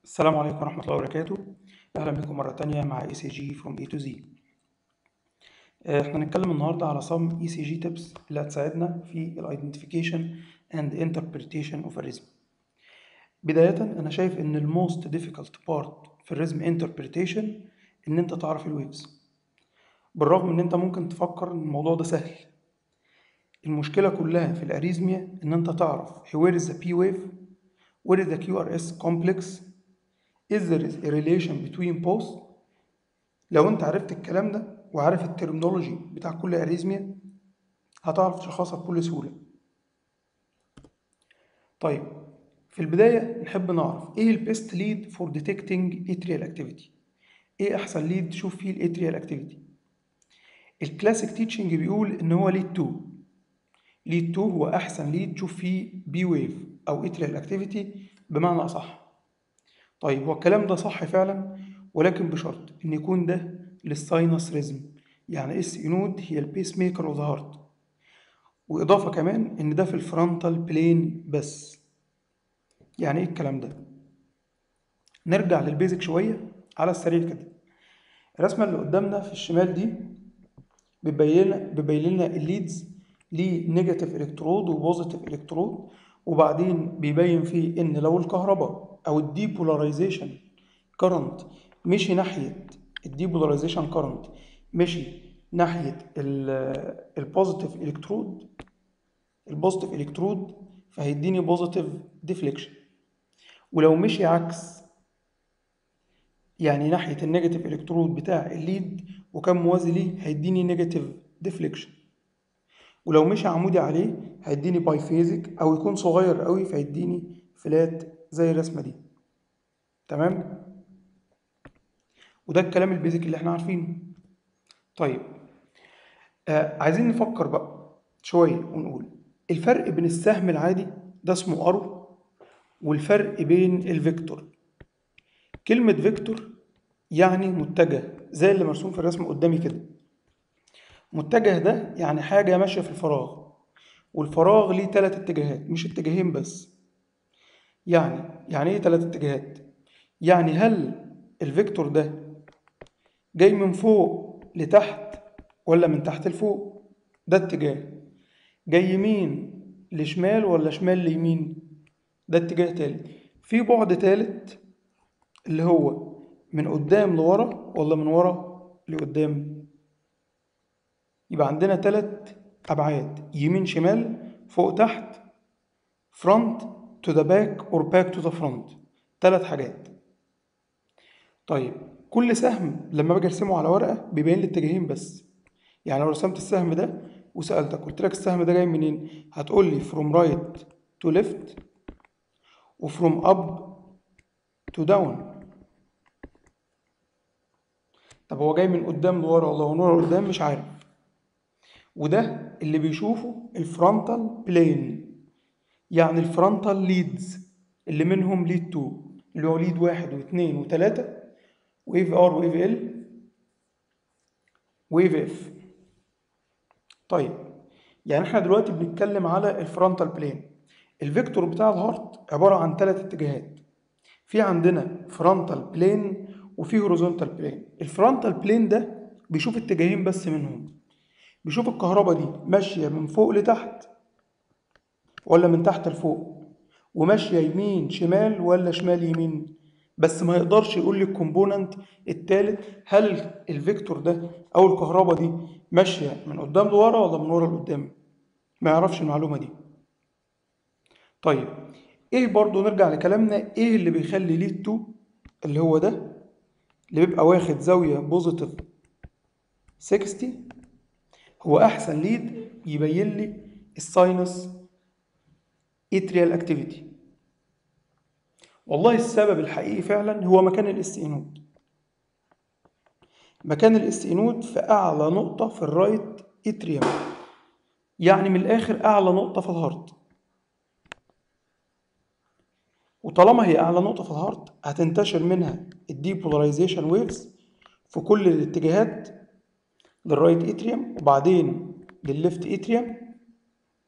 السلام عليكم ورحمة الله وبركاته أهلا بكم مرة تانية مع ECG from A to Z آه، احنا هنتكلم النهاردة على some ECG tips اللي هتساعدنا في ال identification and interpretation of a rhythm بداية أنا شايف إن ال most difficult part في الريزم interpretation إن أنت تعرف الويفز بالرغم إن أنت ممكن تفكر إن الموضوع ده سهل المشكلة كلها في الأريزميا إن أنت تعرف where is the P wave where is the QRS complex is there is a relation between both لو انت عرفت الكلام ده وعارف الترمينولوجي بتاع كل اريزميا هتعرف تشخصها بكل سهولة طيب في البداية نحب نعرف ايه البيست ليد فور detecting atrial activity ايه احسن ليد تشوف فيه الاتريال اكتيفيتي الكلاسيك تيتشنج بيقول ان هو ليد 2 ليد 2 هو احسن ليد تشوف فيه بي ويف او اتريال اكتيفيتي بمعنى اصح طيب هو الكلام ده صح فعلا ولكن بشرط ان يكون ده للساينس ريزم يعني اس انود هي البيس ميكر اوف ذا هارت واضافه كمان ان ده في الفرونتال بلين بس يعني ايه الكلام ده نرجع للبيزك شويه على السريع كده الرسمه اللي قدامنا في الشمال دي بيبين بيبين لنا الليدز ليه نيجاتيف الكترود وبوزيتيف الكترود وبعدين بيبين فيه ان لو الكهرباء او الديبولاريزيشن كرنت مشي ناحيه الديبولاريزيشن كرنت مشي ناحيه البوزيتيف الكترود البوزيتيف الكترود فهيديني بوزيتيف ديفليكشن ولو مشي عكس يعني ناحيه النيجاتيف الكترود بتاع الليد وكان موازي ليه هيديني نيجاتيف ديفليكشن ولو مشي عمودي عليه هيديني باي فيزيك او يكون صغير قوي فيديني فلات زي الرسمه دي تمام وده الكلام البيزك اللي احنا عارفينه طيب آه عايزين نفكر بقى شويه ونقول الفرق بين السهم العادي ده اسمه ارو والفرق بين الفيكتور كلمه فيكتور يعني متجه زي اللي مرسوم في الرسم قدامي كده متجه ده يعني حاجة ماشية في الفراغ والفراغ ليه تلات اتجاهات مش اتجاهين بس يعني يعني ايه تلات اتجاهات يعني هل الفيكتور ده جاي من فوق لتحت ولا من تحت لفوق ده اتجاه جاي يمين لشمال ولا شمال ليمين ده اتجاه تالت في بعد تالت اللي هو من قدام لورا ولا من ورا لقدام يبقى عندنا تلات أبعاد يمين شمال فوق تحت front to the back or back to the front تلات حاجات طيب كل سهم لما باجي ارسمه على ورقة بيبين لي اتجاهين بس يعني لو رسمت السهم ده وسألتك قلت لك السهم ده جاي منين هتقول لي from right to left و from up to down طب هو جاي من قدام لورا ولا من ورا لقدام مش عارف وده اللي بيشوفه الفرونتال بلين يعني الفرونتال ليدز اللي منهم ليد 2 اللي هو ليد واحد واثنين وثلاثة واي في ار واي في ال واي في اف طيب يعني احنا دلوقتي بنتكلم على الفرونتال بلين الفيكتور بتاع الهارت عبارة عن ثلاث اتجاهات في عندنا فرونتال بلين وفي هوريزونتال بلين الفرونتال بلين ده بيشوف اتجاهين بس منهم بيشوف الكهرباء دي ماشية من فوق لتحت ولا من تحت لفوق وماشية يمين شمال ولا شمال يمين بس ما يقدرش يقول لي الكومبوننت التالت هل الفيكتور ده او الكهرباء دي ماشية من قدام لورا ولا من ورا لقدام ما يعرفش المعلومة دي طيب ايه برضو نرجع لكلامنا ايه اللي بيخلي ليد 2 اللي هو ده اللي بيبقى واخد زاوية بوزيتيف 60 هو احسن ليد يبين لي الساينس اتريال اكتيفيتي والله السبب الحقيقي فعلا هو مكان الاس انود مكان الاس انود في اعلى نقطة في الرايت اتريوم يعني من الاخر اعلى نقطة في الهارت وطالما هي اعلى نقطة في الهارت هتنتشر منها الديبولاريزيشن ويفز في كل الاتجاهات للرايت اتريوم وبعدين للليفت اتريوم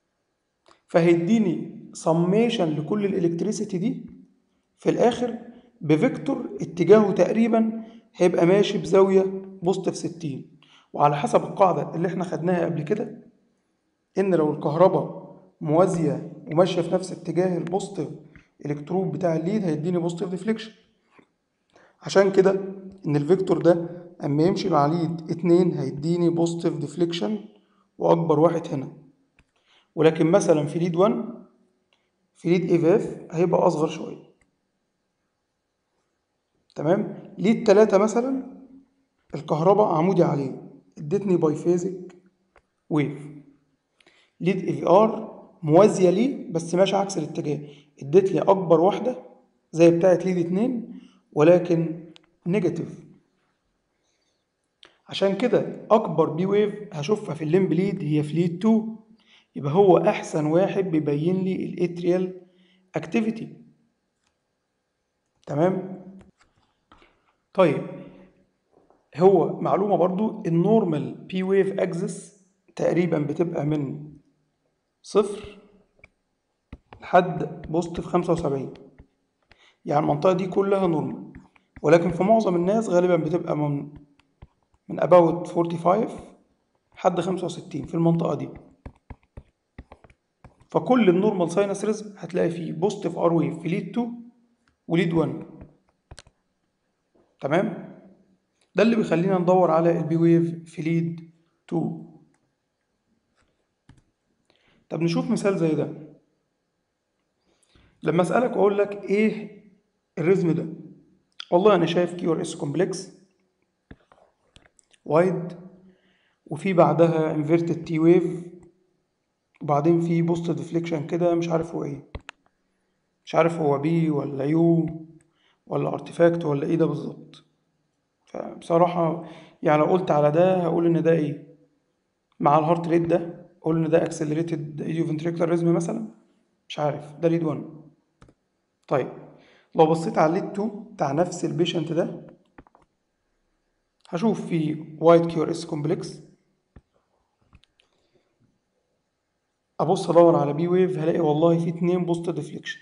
فهيديني سميشن لكل الالكتريسيتي دي في الاخر بفيكتور اتجاهه تقريبا هيبقى ماشي بزاوية بوزيتيف 60 وعلى حسب القاعدة اللي احنا خدناها قبل كده ان لو الكهرباء موازية وماشية في نفس اتجاه البوزيتيف الكترون بتاع الليد هيديني بوزيتيف ديفليكشن عشان كده ان الفيكتور ده اما يمشي مع ليد اتنين هيديني بوزيتيف ديفليكشن واكبر واحد هنا ولكن مثلا في ليد 1 في ليد ايفاف هيبقى اصغر شويه تمام ليد 3 مثلا الكهرباء عمودي عليه ادتني بايفيزك ويف ليد اي ار موازيه ليه بس ماشي عكس الاتجاه ادت لي اكبر واحده زي بتاعه ليد 2 ولكن نيجاتيف عشان كده اكبر بي ويف هشوفها في الليمب ليد هي في ليد 2 يبقى هو احسن واحد بيبين لي الاتريال اكتيفيتي تمام طيب هو معلومه برضو النورمال بي ويف اكسس تقريبا بتبقى من صفر لحد بوزيتيف 75 يعني المنطقه دي كلها نورمال ولكن في معظم الناس غالبا بتبقى من من about 45 لحد 65 في المنطقة دي فكل النورمال ساينس ريزم هتلاقي فيه بوزيتيف ار ويف في ليد 2 وليد 1 تمام ده اللي بيخلينا ندور على البي ويف في ليد 2 طب نشوف مثال زي ده لما اسالك واقول لك ايه الريزم ده والله انا شايف كيو ار اس كومبلكس وايد وفي بعدها انفيرتد تي ويف وبعدين في بوست ديفليكشن كده مش عارف هو ايه مش عارف هو بي ولا يو ولا ارتفاكت ولا ايه ده بالظبط فبصراحة يعني لو قلت على ده هقول ان ده ايه مع الهارت ريت ده اقول ان ده اكسلريتد ايديوفنتريكولار ريزم مثلا مش عارف ده ليد 1 طيب لو بصيت على الليد 2 بتاع نفس البيشنت ده هشوف في وايت كيو ار اس كومبلكس ابص ادور على بي ويف هلاقي والله في اتنين بوست ديفليكشن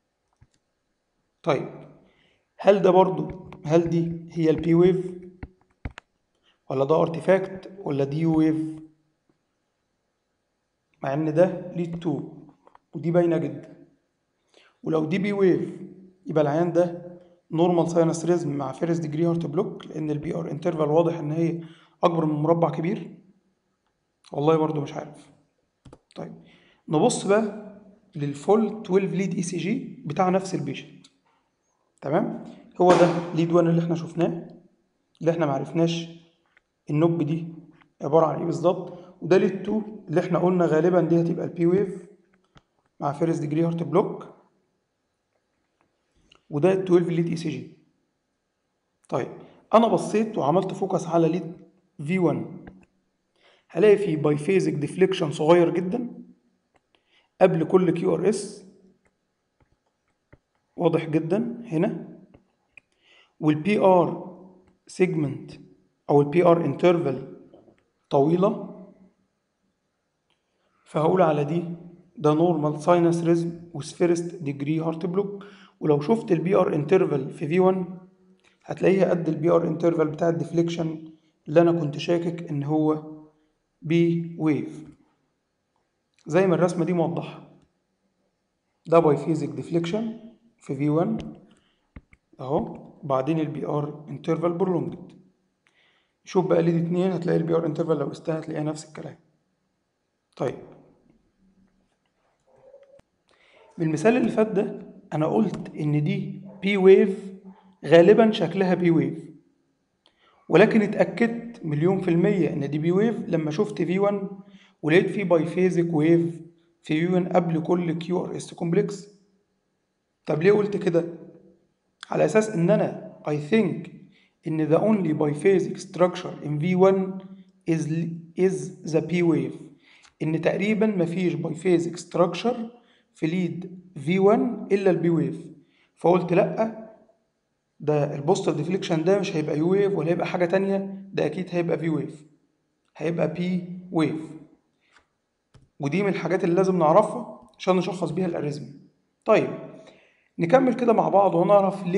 طيب هل ده برضو هل دي هي البي ويف ولا ده ارتفاكت ولا دي ويف مع ان ده ليد 2 ودي باينه جدا ولو دي بي ويف يبقى العيان ده نورمال ساينس ريزم مع فيرست ديجري هارت بلوك لان البي ار انترفال واضح ان هي اكبر من مربع كبير والله برضو مش عارف طيب نبص بقى للفول 12 ليد اي سي جي بتاع نفس البيشنت تمام هو ده ليد 1 اللي احنا شفناه اللي احنا معرفناش النوب دي عباره عن ايه بالظبط وده ليد 2 اللي احنا قلنا غالبا دي هتبقى البي ويف مع فيرست ديجري هارت بلوك وده ال 12 ليد اي سي جي طيب انا بصيت وعملت فوكس على ليد في 1 هلاقي فيه بايفيزك ديفليكشن صغير جدا قبل كل كيو ار اس واضح جدا هنا والبي ار سيجمنت او البي ار انترفال طويله فهقول على دي ده نورمال ساينس ريزم وسفيرست ديجري هارت بلوك ولو شفت البي ار انترفال في في 1 هتلاقيها قد البي ار انترفال بتاع الديفليكشن اللي انا كنت شاكك ان هو بي ويف زي ما الرسمه دي موضحه ده بايفيزيك ديفليكشن في في 1 اهو بعدين البي ار انترفال برولونجد شوف بقى ليد اتنين هتلاقي البي ار انترفال لو قستها هتلاقيها نفس الكلام طيب بالمثال اللي فات ده انا قلت ان دي بي ويف غالبا شكلها بي ويف ولكن اتاكدت مليون في الميه ان دي بي ويف لما شفت في 1 ولقيت في بايفيزيك ويف في في 1 قبل كل كيو ار اس كومبلكس طب ليه قلت كده على اساس ان انا I think ان the only biphasic structure in V1 is is the P wave ان تقريبا مفيش biphasic structure في ليد V1 الا البي ويف فقلت لا ده البوستر ديفليكشن ده مش هيبقى يو ويف ولا هيبقى حاجه تانية ده اكيد هيبقى في ويف هيبقى بي ويف ودي من الحاجات اللي لازم نعرفها عشان نشخص بيها الاريزم طيب نكمل كده مع بعض ونعرف ليه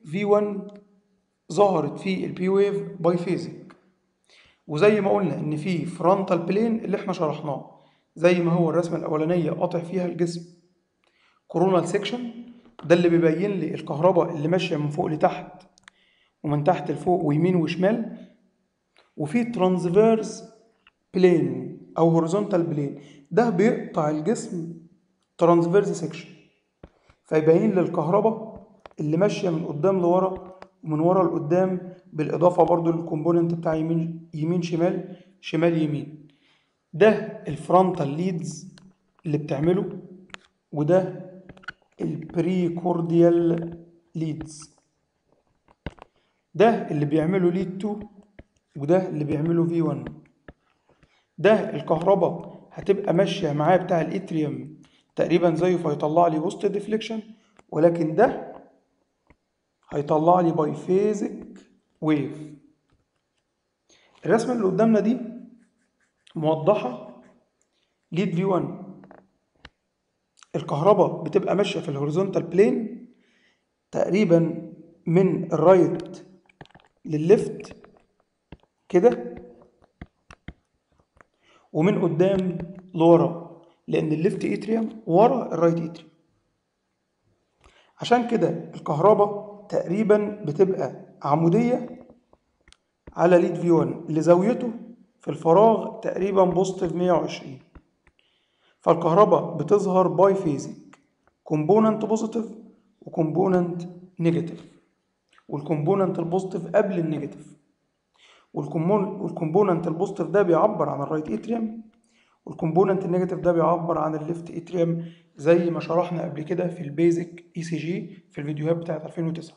V1 ظهرت في البي ويف باي فيزك وزي ما قلنا ان في فرونتال بلين اللي احنا شرحناه زي ما هو الرسمه الاولانيه قاطع فيها الجسم كورونال سيكشن ده اللي بيبين لي الكهرباء اللي ماشيه من فوق لتحت ومن تحت لفوق ويمين وشمال وفي ترانسفيرس بلين او هوريزونتال بلين ده بيقطع الجسم ترانسفيرس سيكشن فيبين لي الكهرباء اللي ماشيه من قدام لورا ومن ورا لقدام بالاضافه برضو للكومبوننت بتاع يمين يمين شمال شمال يمين ده الفرونتال ليدز اللي بتعمله وده البريكورديال ليدز ده اللي بيعمله ليد 2 وده اللي بيعمله في 1 ده الكهرباء هتبقى ماشيه معاه بتاع الاتريوم تقريبا زيه فيطلع لي بوست ديفليكشن ولكن ده هيطلع لي باي فيزك ويف الرسمه اللي قدامنا دي موضحه ليد في 1 الكهرباء بتبقى ماشيه في الهوريزونتال بلين تقريبا من الرايت للليفت كده ومن قدام لورا لان الليفت اتريوم ورا الرايت اتريوم عشان كده الكهرباء تقريبا بتبقى عموديه على ليد في 1 اللي زاويته في الفراغ تقريبا بوزيتيف 120 فالكهرباء بتظهر باي فيزك كومبوننت بوزيتيف وكومبوننت نيجاتيف والكومبوننت البوزيتيف قبل النيجاتيف والكومبوننت البوزيتيف ده بيعبر عن الرايت اتريوم والكومبوننت النيجاتيف ده بيعبر عن الليفت اتريوم زي ما شرحنا قبل كده في البيزك اي سي جي في الفيديوهات بتاعت 2009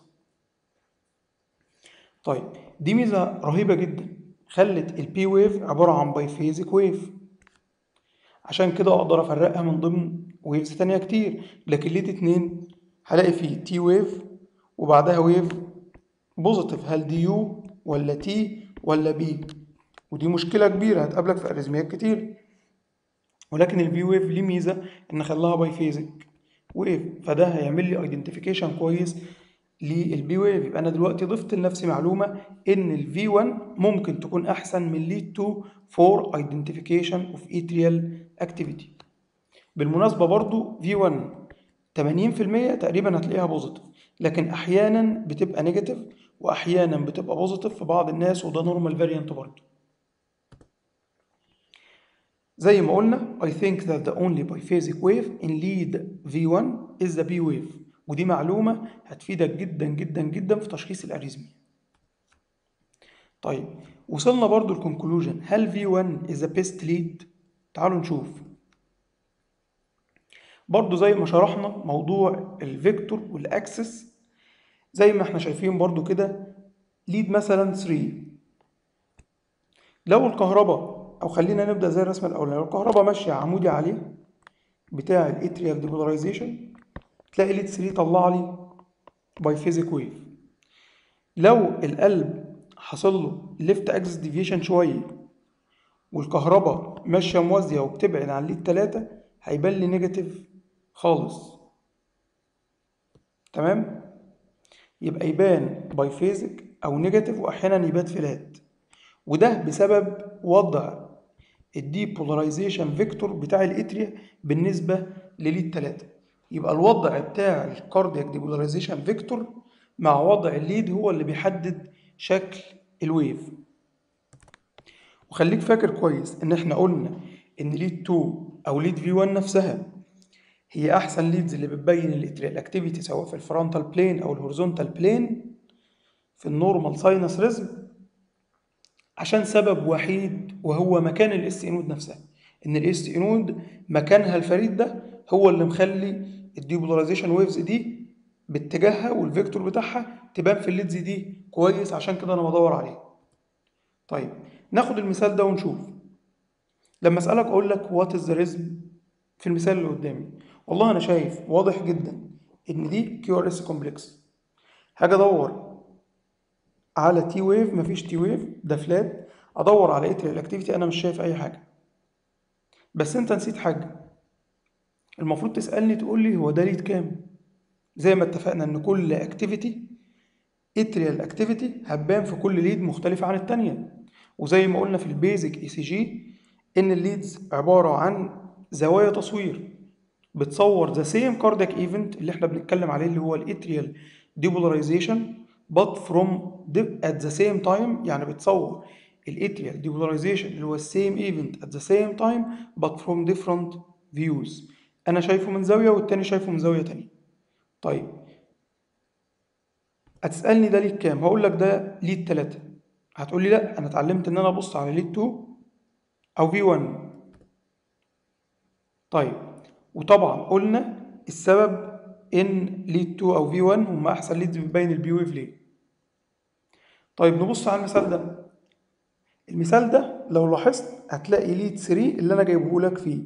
طيب دي ميزه رهيبه جدا خلت البي ويف عباره عن باي فيزك ويف عشان كده اقدر افرقها من ضمن ويفز تانية كتير لكن ليد اتنين هلاقي فيه تي ويف وبعدها ويف بوزيتيف هل دي يو ولا تي ولا بي ودي مشكلة كبيرة هتقابلك في اريزميات كتير ولكن البي ويف ليه ميزة ان خلاها باي فيزك ويف فده هيعمل لي ايدنتيفيكيشن كويس للبي ويف يبقى انا دلوقتي ضفت لنفسي معلومة ان الفي 1 ممكن تكون احسن من ليد 2 فور ايدنتيفيكيشن اوف اتريال اكتيفيتي بالمناسبة برضو في 1 80% تقريبا هتلاقيها بوزيتيف لكن احيانا بتبقى نيجاتيف واحيانا بتبقى بوزيتيف في بعض الناس وده نورمال فاريانت برضه زي ما قلنا I think that the only biphasic wave in lead V1 is the B wave ودي معلومة هتفيدك جدا جدا جدا في تشخيص الاريزميا طيب وصلنا برضو الكونكلوجن هل V1 is the best lead تعالوا نشوف برضو زي ما شرحنا موضوع الفيكتور والاكسس زي ما احنا شايفين برضو كده ليد مثلا 3 لو الكهرباء او خلينا نبدا زي الرسمه الاولانيه لو الكهرباء ماشيه عمودي عليه بتاع الاتريال ديبولاريزيشن تلاقي ليد 3 طلع لي باي فيزيك ويف لو القلب حصل له ليفت اكسس ديفيشن شويه والكهرباء ماشيه موازيه وبتبعد عن ليد 3 هيبان لي نيجاتيف خالص تمام يبقى يبان باي فيزك او نيجاتيف واحيانا يبان فلات وده بسبب وضع الديبولاريزيشن فيكتور بتاع الاتريا بالنسبه لليد 3 يبقى الوضع بتاع الكاردياك ديبولاريزيشن فيكتور مع وضع الليد هو اللي بيحدد شكل الويف وخليك فاكر كويس ان احنا قلنا ان ليد 2 او ليد في 1 نفسها هي احسن ليدز اللي بتبين الاتريال اكتيفيتي سواء في الفرونتال بلين او الهوريزونتال بلين في النورمال ساينس ريزم عشان سبب وحيد وهو مكان الاس انود نفسها ان الاس انود مكانها الفريد ده هو اللي مخلي الديبولاريزيشن ويفز دي باتجاهها والفيكتور بتاعها تبان في الليدز دي كويس عشان كده انا بدور عليه طيب ناخد المثال ده ونشوف لما اسالك اقول لك وات از ذا ريزم في المثال اللي قدامي والله انا شايف واضح جدا ان دي كيو ار اس كومبلكس هاجي ادور على تي ويف مفيش تي ويف ده فلات ادور على اتريال اكتيفيتي انا مش شايف اي حاجه بس انت نسيت حاجه المفروض تسالني تقول لي هو ده ليد كام زي ما اتفقنا ان كل اكتيفيتي اتريال اكتيفيتي هتبان في كل ليد مختلفة عن التانية وزي ما قلنا في البيزك اي سي جي ان الليدز عبارة عن زوايا تصوير بتصور ذا سيم كاردياك ايفنت اللي احنا بنتكلم عليه اللي هو الاتريال ديبولاريزيشن but from at the same time يعني بتصور الاتريال ديبولاريزيشن اللي هو السيم ايفنت at the same time but from different views انا شايفه من زاوية والتاني شايفه من زاوية تانية طيب هتسألني ده ليد كام هقول لك ده ليد 3 هتقول لي لا انا اتعلمت ان انا ابص على ليد 2 او في 1 طيب وطبعا قلنا السبب ان ليد 2 او في 1 هم احسن ليدز بتبين البي ويف ليه طيب نبص على المثال ده المثال ده لو لاحظت هتلاقي ليد 3 اللي انا جايبه لك فيه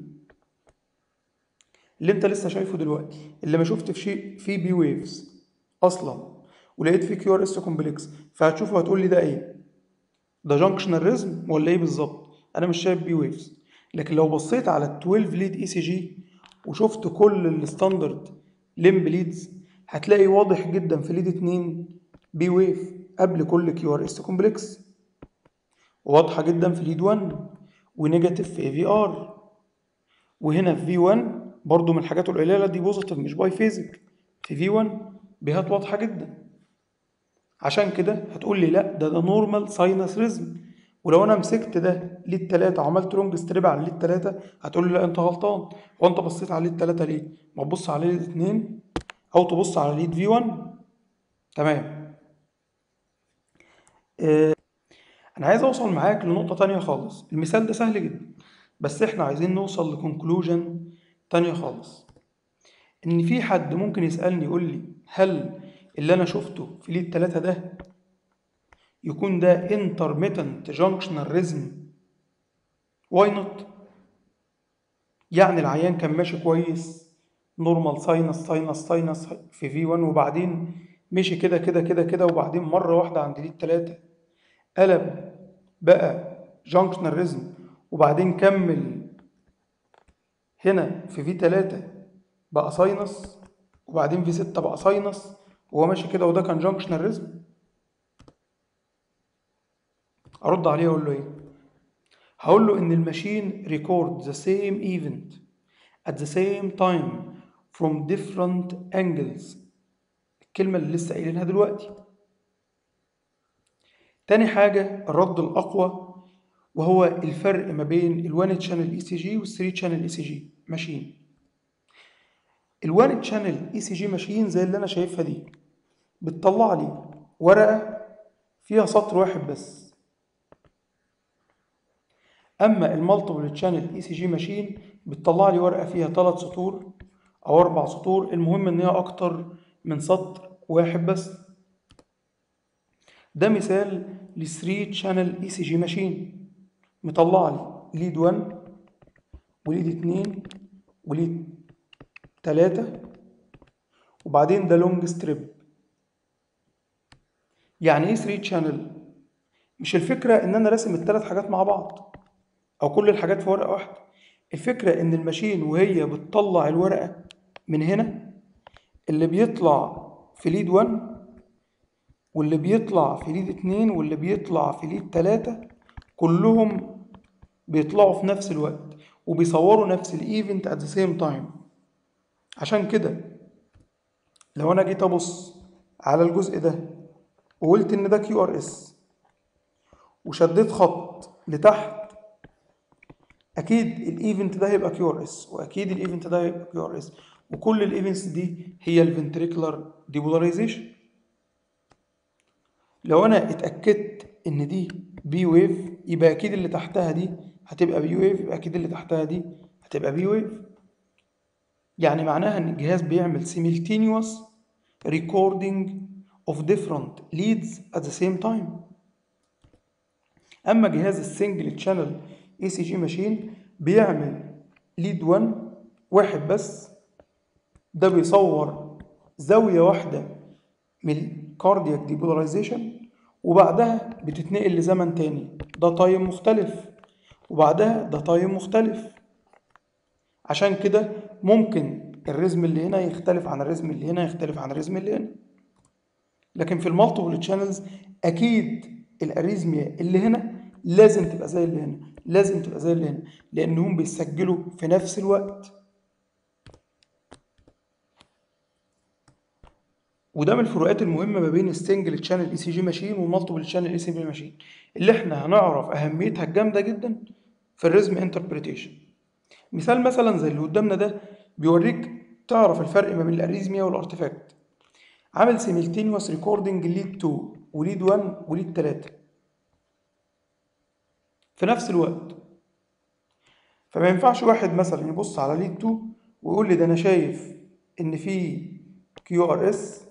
اللي انت لسه شايفه دلوقتي اللي ما شفت في شيء فيه بي ويفز اصلا ولقيت فيه كيو ار اس كومبلكس فهتشوفه هتقول لي ده ايه ده جانكشنال ريزم ولا ايه بالظبط انا مش شايف بي ويفز لكن لو بصيت على ال 12 ليد اي سي جي وشفت كل الستاندرد ليمب ليدز هتلاقي واضح جدا في ليد 2 بي ويف قبل كل كيو ار اس كومبلكس واضحه جدا في ليد 1 ونيجاتيف في اي في ار وهنا في في 1 برضو من الحاجات القليله دي بوزيتيف مش باي فيزيك في في 1 بيهات واضحه جدا عشان كده هتقول لي لا ده ده نورمال ساينس ريزم ولو انا مسكت ده ليد 3 وعملت لونج ستريب على ليد 3 هتقول لي لا انت غلطان هو انت بصيت على ليد 3 ليه ما تبص على ليد 2 او تبص على ليد في 1 تمام آه انا عايز اوصل معاك لنقطه تانية خالص المثال ده سهل جدا بس احنا عايزين نوصل لكونكلوجن تانية خالص ان في حد ممكن يسالني يقول لي هل اللي انا شفته في ليد 3 ده يكون ده intermittent junctional rhythm why not يعني العيان كان ماشي كويس نورمال ساينس ساينس ساينس في في 1 وبعدين مشي كده كده كده كده وبعدين مرة واحدة عند ليد 3 قلب بقى جانكشنال ريزم وبعدين كمل هنا في في 3 بقى ساينس وبعدين في 6 بقى ساينس وهو ماشي كده وده كان جانكشنال ريزم ارد عليه اقول له ايه هقول له ان الماشين ريكورد the same event at the same time from different angles الكلمة اللي لسه قايلينها دلوقتي تاني حاجة الرد الأقوى وهو الفرق ما بين ال 1 channel ECG وال 3 channel ECG ماشين ال 1 channel ECG ماشين زي اللي أنا شايفها دي بتطلع لي ورقة فيها سطر واحد بس اما المالتيبل تشانل اي سي جي ماشين بتطلع لي ورقه فيها ثلاث سطور او اربع سطور المهم ان هي اكتر من سطر واحد بس ده مثال ل 3 تشانل اي سي جي ماشين مطلع لي ليد 1 وليد 2 وليد 3 وبعدين ده لونج ستريب يعني ايه 3 تشانل مش الفكره ان انا راسم الثلاث حاجات مع بعض او كل الحاجات في ورقه واحده الفكره ان الماشين وهي بتطلع الورقه من هنا اللي بيطلع في ليد 1 واللي بيطلع في ليد 2 واللي بيطلع في ليد 3 كلهم بيطلعوا في نفس الوقت وبيصوروا نفس الايفنت ات ذا سيم تايم عشان كده لو انا جيت ابص على الجزء ده وقلت ان ده كيو ار اس وشديت خط لتحت اكيد الايفنت ده هيبقى كيو ار اس واكيد الايفنت ده هيبقى كيو ار اس وكل الايفنتس دي هي الفنتريكولار ديبولاريزيشن لو انا اتاكدت ان دي بي ويف يبقى اكيد اللي تحتها دي هتبقى بي ويف يبقى اكيد اللي تحتها دي هتبقى بي ويف يعني معناها ان الجهاز بيعمل simultaneous recording of different leads at the same time اما جهاز السنجل تشانل اي سي جي ماشين بيعمل ليد 1 واحد بس ده بيصور زاوية واحدة من الكاردياك ديبولاريزيشن وبعدها بتتنقل لزمن تاني ده تايم مختلف وبعدها ده تايم مختلف عشان كده ممكن الرزم اللي هنا يختلف عن الرزم اللي هنا يختلف عن الرزم اللي هنا لكن في المالتيبل تشانلز اكيد الاريزميا اللي هنا لازم تبقى زي اللي هنا لازم تبقى زي اللي هنا لانهم بيسجلوا في نفس الوقت وده من الفروقات المهمه ما بين السنجل تشانل اي سي جي ماشين والمالتيبل تشانل اي سي جي ماشين اللي احنا هنعرف اهميتها الجامده جدا في الريزم انتربريتيشن مثال مثلا زي اللي قدامنا ده بيوريك تعرف الفرق ما بين الاريزميا والارتفاكت عامل سيملتينيوس ريكوردنج ليد 2 وليد 1 وليد 3 في نفس الوقت فما ينفعش واحد مثلا يبص على ليد 2 ويقول لي ده انا شايف ان في كيو ار اس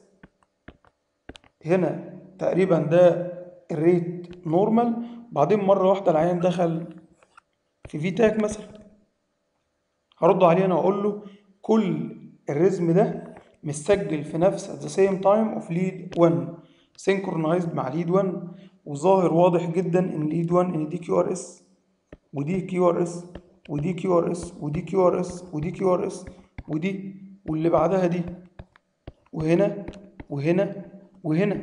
هنا تقريبا ده الريت نورمال بعدين مره واحده العيان دخل في في تاك مثلا هرد عليه انا واقول له كل الريزم ده متسجل في نفس at the same time of lead 1 synchronized مع lead 1 وظاهر واضح جدا ان lead 1 ان دي كيو ار اس ودي كيو ار اس ودي كيو ار اس ودي كيو ار اس ودي كيو ار اس ودي واللي بعدها دي وهنا وهنا وهنا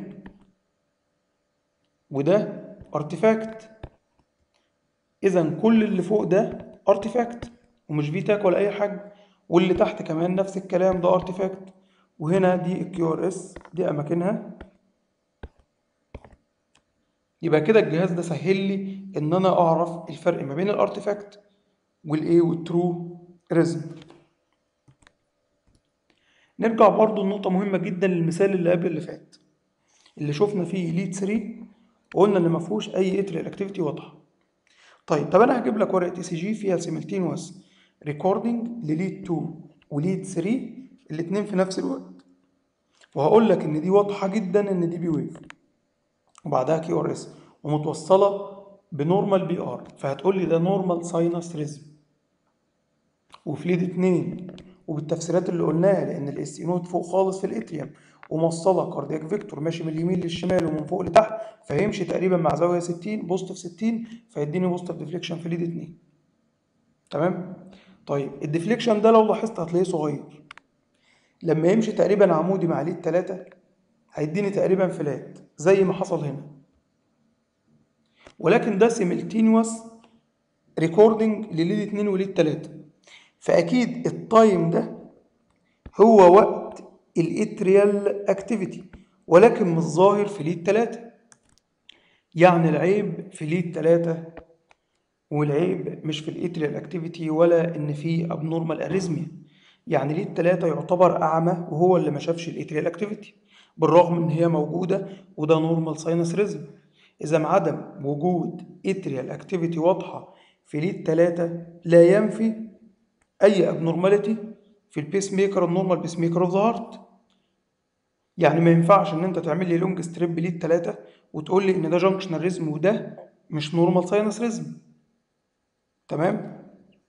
وده ارتفاكت اذا كل اللي فوق ده ارتفاكت ومش فيتاك ولا اي حاجه واللي تحت كمان نفس الكلام ده ارتفاكت وهنا دي الكيو ار اس دي اماكنها يبقى كده الجهاز ده سهل لي ان انا اعرف الفرق ما بين الارتفاكت والايه والترو ريزم نرجع برضو لنقطة مهمة جدا للمثال اللي قبل اللي فات اللي شفنا فيه ليد 3 وقلنا ان ما فيهوش اي اتريال اكتيفيتي واضحة طيب طب انا هجيب لك ورقة اي سي جي فيها سيملتينوس ريكوردنج لليد 2 وليد 3 الاتنين في نفس الوقت وهقول لك ان دي واضحة جدا ان دي بي ويف وبعدها كيو ار اس ومتوصلة بنورمال بي ار فهتقول لي ده نورمال ساينس ريزم وفي ليد 2 وبالتفسيرات اللي قلناها لان الاس نوت فوق خالص في الاتريوم وموصله كاردياك فيكتور ماشي من اليمين للشمال ومن فوق لتحت فهيمشي تقريبا مع زاويه 60 بوزيتيف 60 فيديني بوزيتيف ديفليكشن في ليد 2 تمام طيب الديفليكشن ده لو لاحظت هتلاقيه صغير لما يمشي تقريبا عمودي مع ليد 3 هيديني تقريبا فلات زي ما حصل هنا ولكن ده سيملتينيوس ريكوردنج لليد 2 وليد 3 فاكيد التايم ده هو وقت الاتريال اكتيفيتي ولكن مش ظاهر في ليد 3 يعني العيب في ليد 3 والعيب مش في الاتريال اكتيفيتي ولا ان في ابنورمال اريزميا يعني ليد 3 يعتبر اعمى وهو اللي ما شافش الاتريال اكتيفيتي بالرغم ان هي موجوده وده نورمال ساينس ريزم اذا عدم وجود اتريال اكتيفيتي واضحه في ليد 3 لا ينفي اي ابنورماليتي في البيس ميكر النورمال بيس ميكر اوف ذا هارت يعني ما ينفعش ان انت تعمل لي لونج ستريب ليد 3 وتقول لي ان ده جانكشنال ريزم وده مش نورمال ساينس ريزم تمام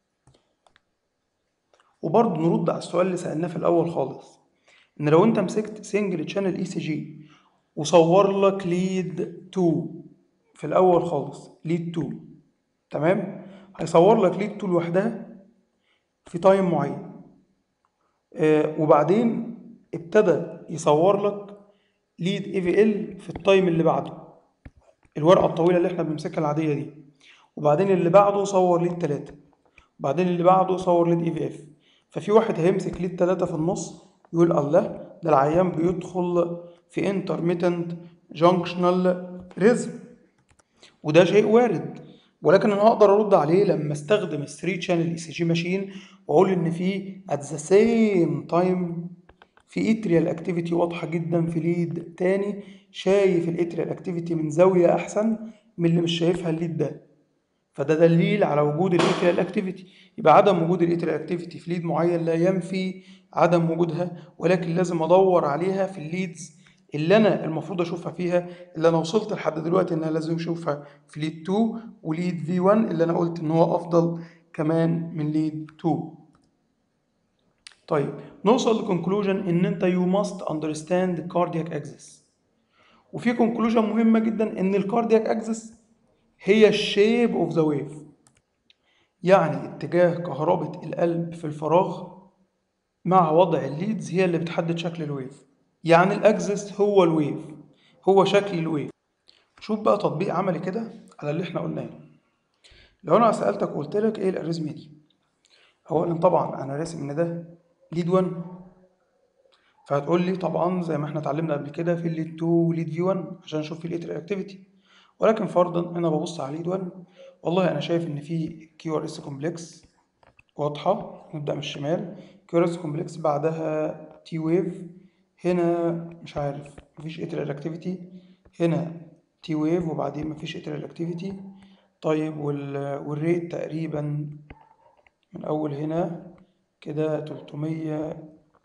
وبرضه نرد على السؤال اللي سألناه في الأول خالص إن لو أنت مسكت سنجل تشانل اي سي جي وصور لك ليد 2 في الأول خالص ليد 2 تمام هيصور لك ليد 2 لوحدها في تايم معين آه وبعدين ابتدى يصور لك ليد اي في ال في التايم اللي بعده الورقة الطويلة اللي احنا بنمسكها العادية دي وبعدين اللي بعده صور ليد 3 وبعدين اللي بعده صور ليد اي في اف ففي واحد هيمسك ليد 3 في النص يقول الله ده العيان بيدخل في انترميتنت جانكشنال ريزم وده شيء وارد ولكن انا هقدر ارد عليه لما استخدم ال 3 شانل اي سي جي ماشين واقول ان في ات ذا سيم تايم في اتريال اكتيفيتي واضحه جدا في ليد تاني شايف الاتريال اكتيفيتي من زاويه احسن من اللي مش شايفها الليد ده فده دليل على وجود الاتريال اكتيفيتي يبقى عدم وجود الاتريال اكتيفيتي في ليد معين لا ينفي عدم وجودها ولكن لازم ادور عليها في الليدز اللي انا المفروض اشوفها فيها اللي انا وصلت لحد دلوقتي ان انا لازم اشوفها في ليد 2 وليد في 1 اللي انا قلت ان هو افضل كمان من ليد 2 طيب نوصل لكونكلوجن ان انت يو ماست اندرستاند كاردياك اكسس وفي كونكلوجن مهمه جدا ان الكاردياك اكسس هي الشيب اوف ذا ويف يعني اتجاه كهربة القلب في الفراغ مع وضع الليدز هي اللي بتحدد شكل الويف يعني الاكسس هو الويف هو شكل الويف شوف بقى تطبيق عملي كده على اللي احنا قلناه لو انا سالتك وقلت لك ايه الاريزميا دي اولا طبعا انا راسم ان ده ليد 1 فهتقول لي طبعا زي ما احنا اتعلمنا قبل كده في الليد 2 وليد في 1 عشان نشوف في الاتر اكتيفيتي ولكن فرضا انا ببص على ليد 1 والله انا شايف ان في كيو ار اس كومبلكس واضحه نبدا من الشمال كيو ار اس كومبلكس بعدها تي ويف هنا مش عارف مفيش اتر اكتيفيتي هنا تي ويف وبعدين مفيش اتر اكتيفيتي طيب وال... والريت تقريبا من اول هنا كده 300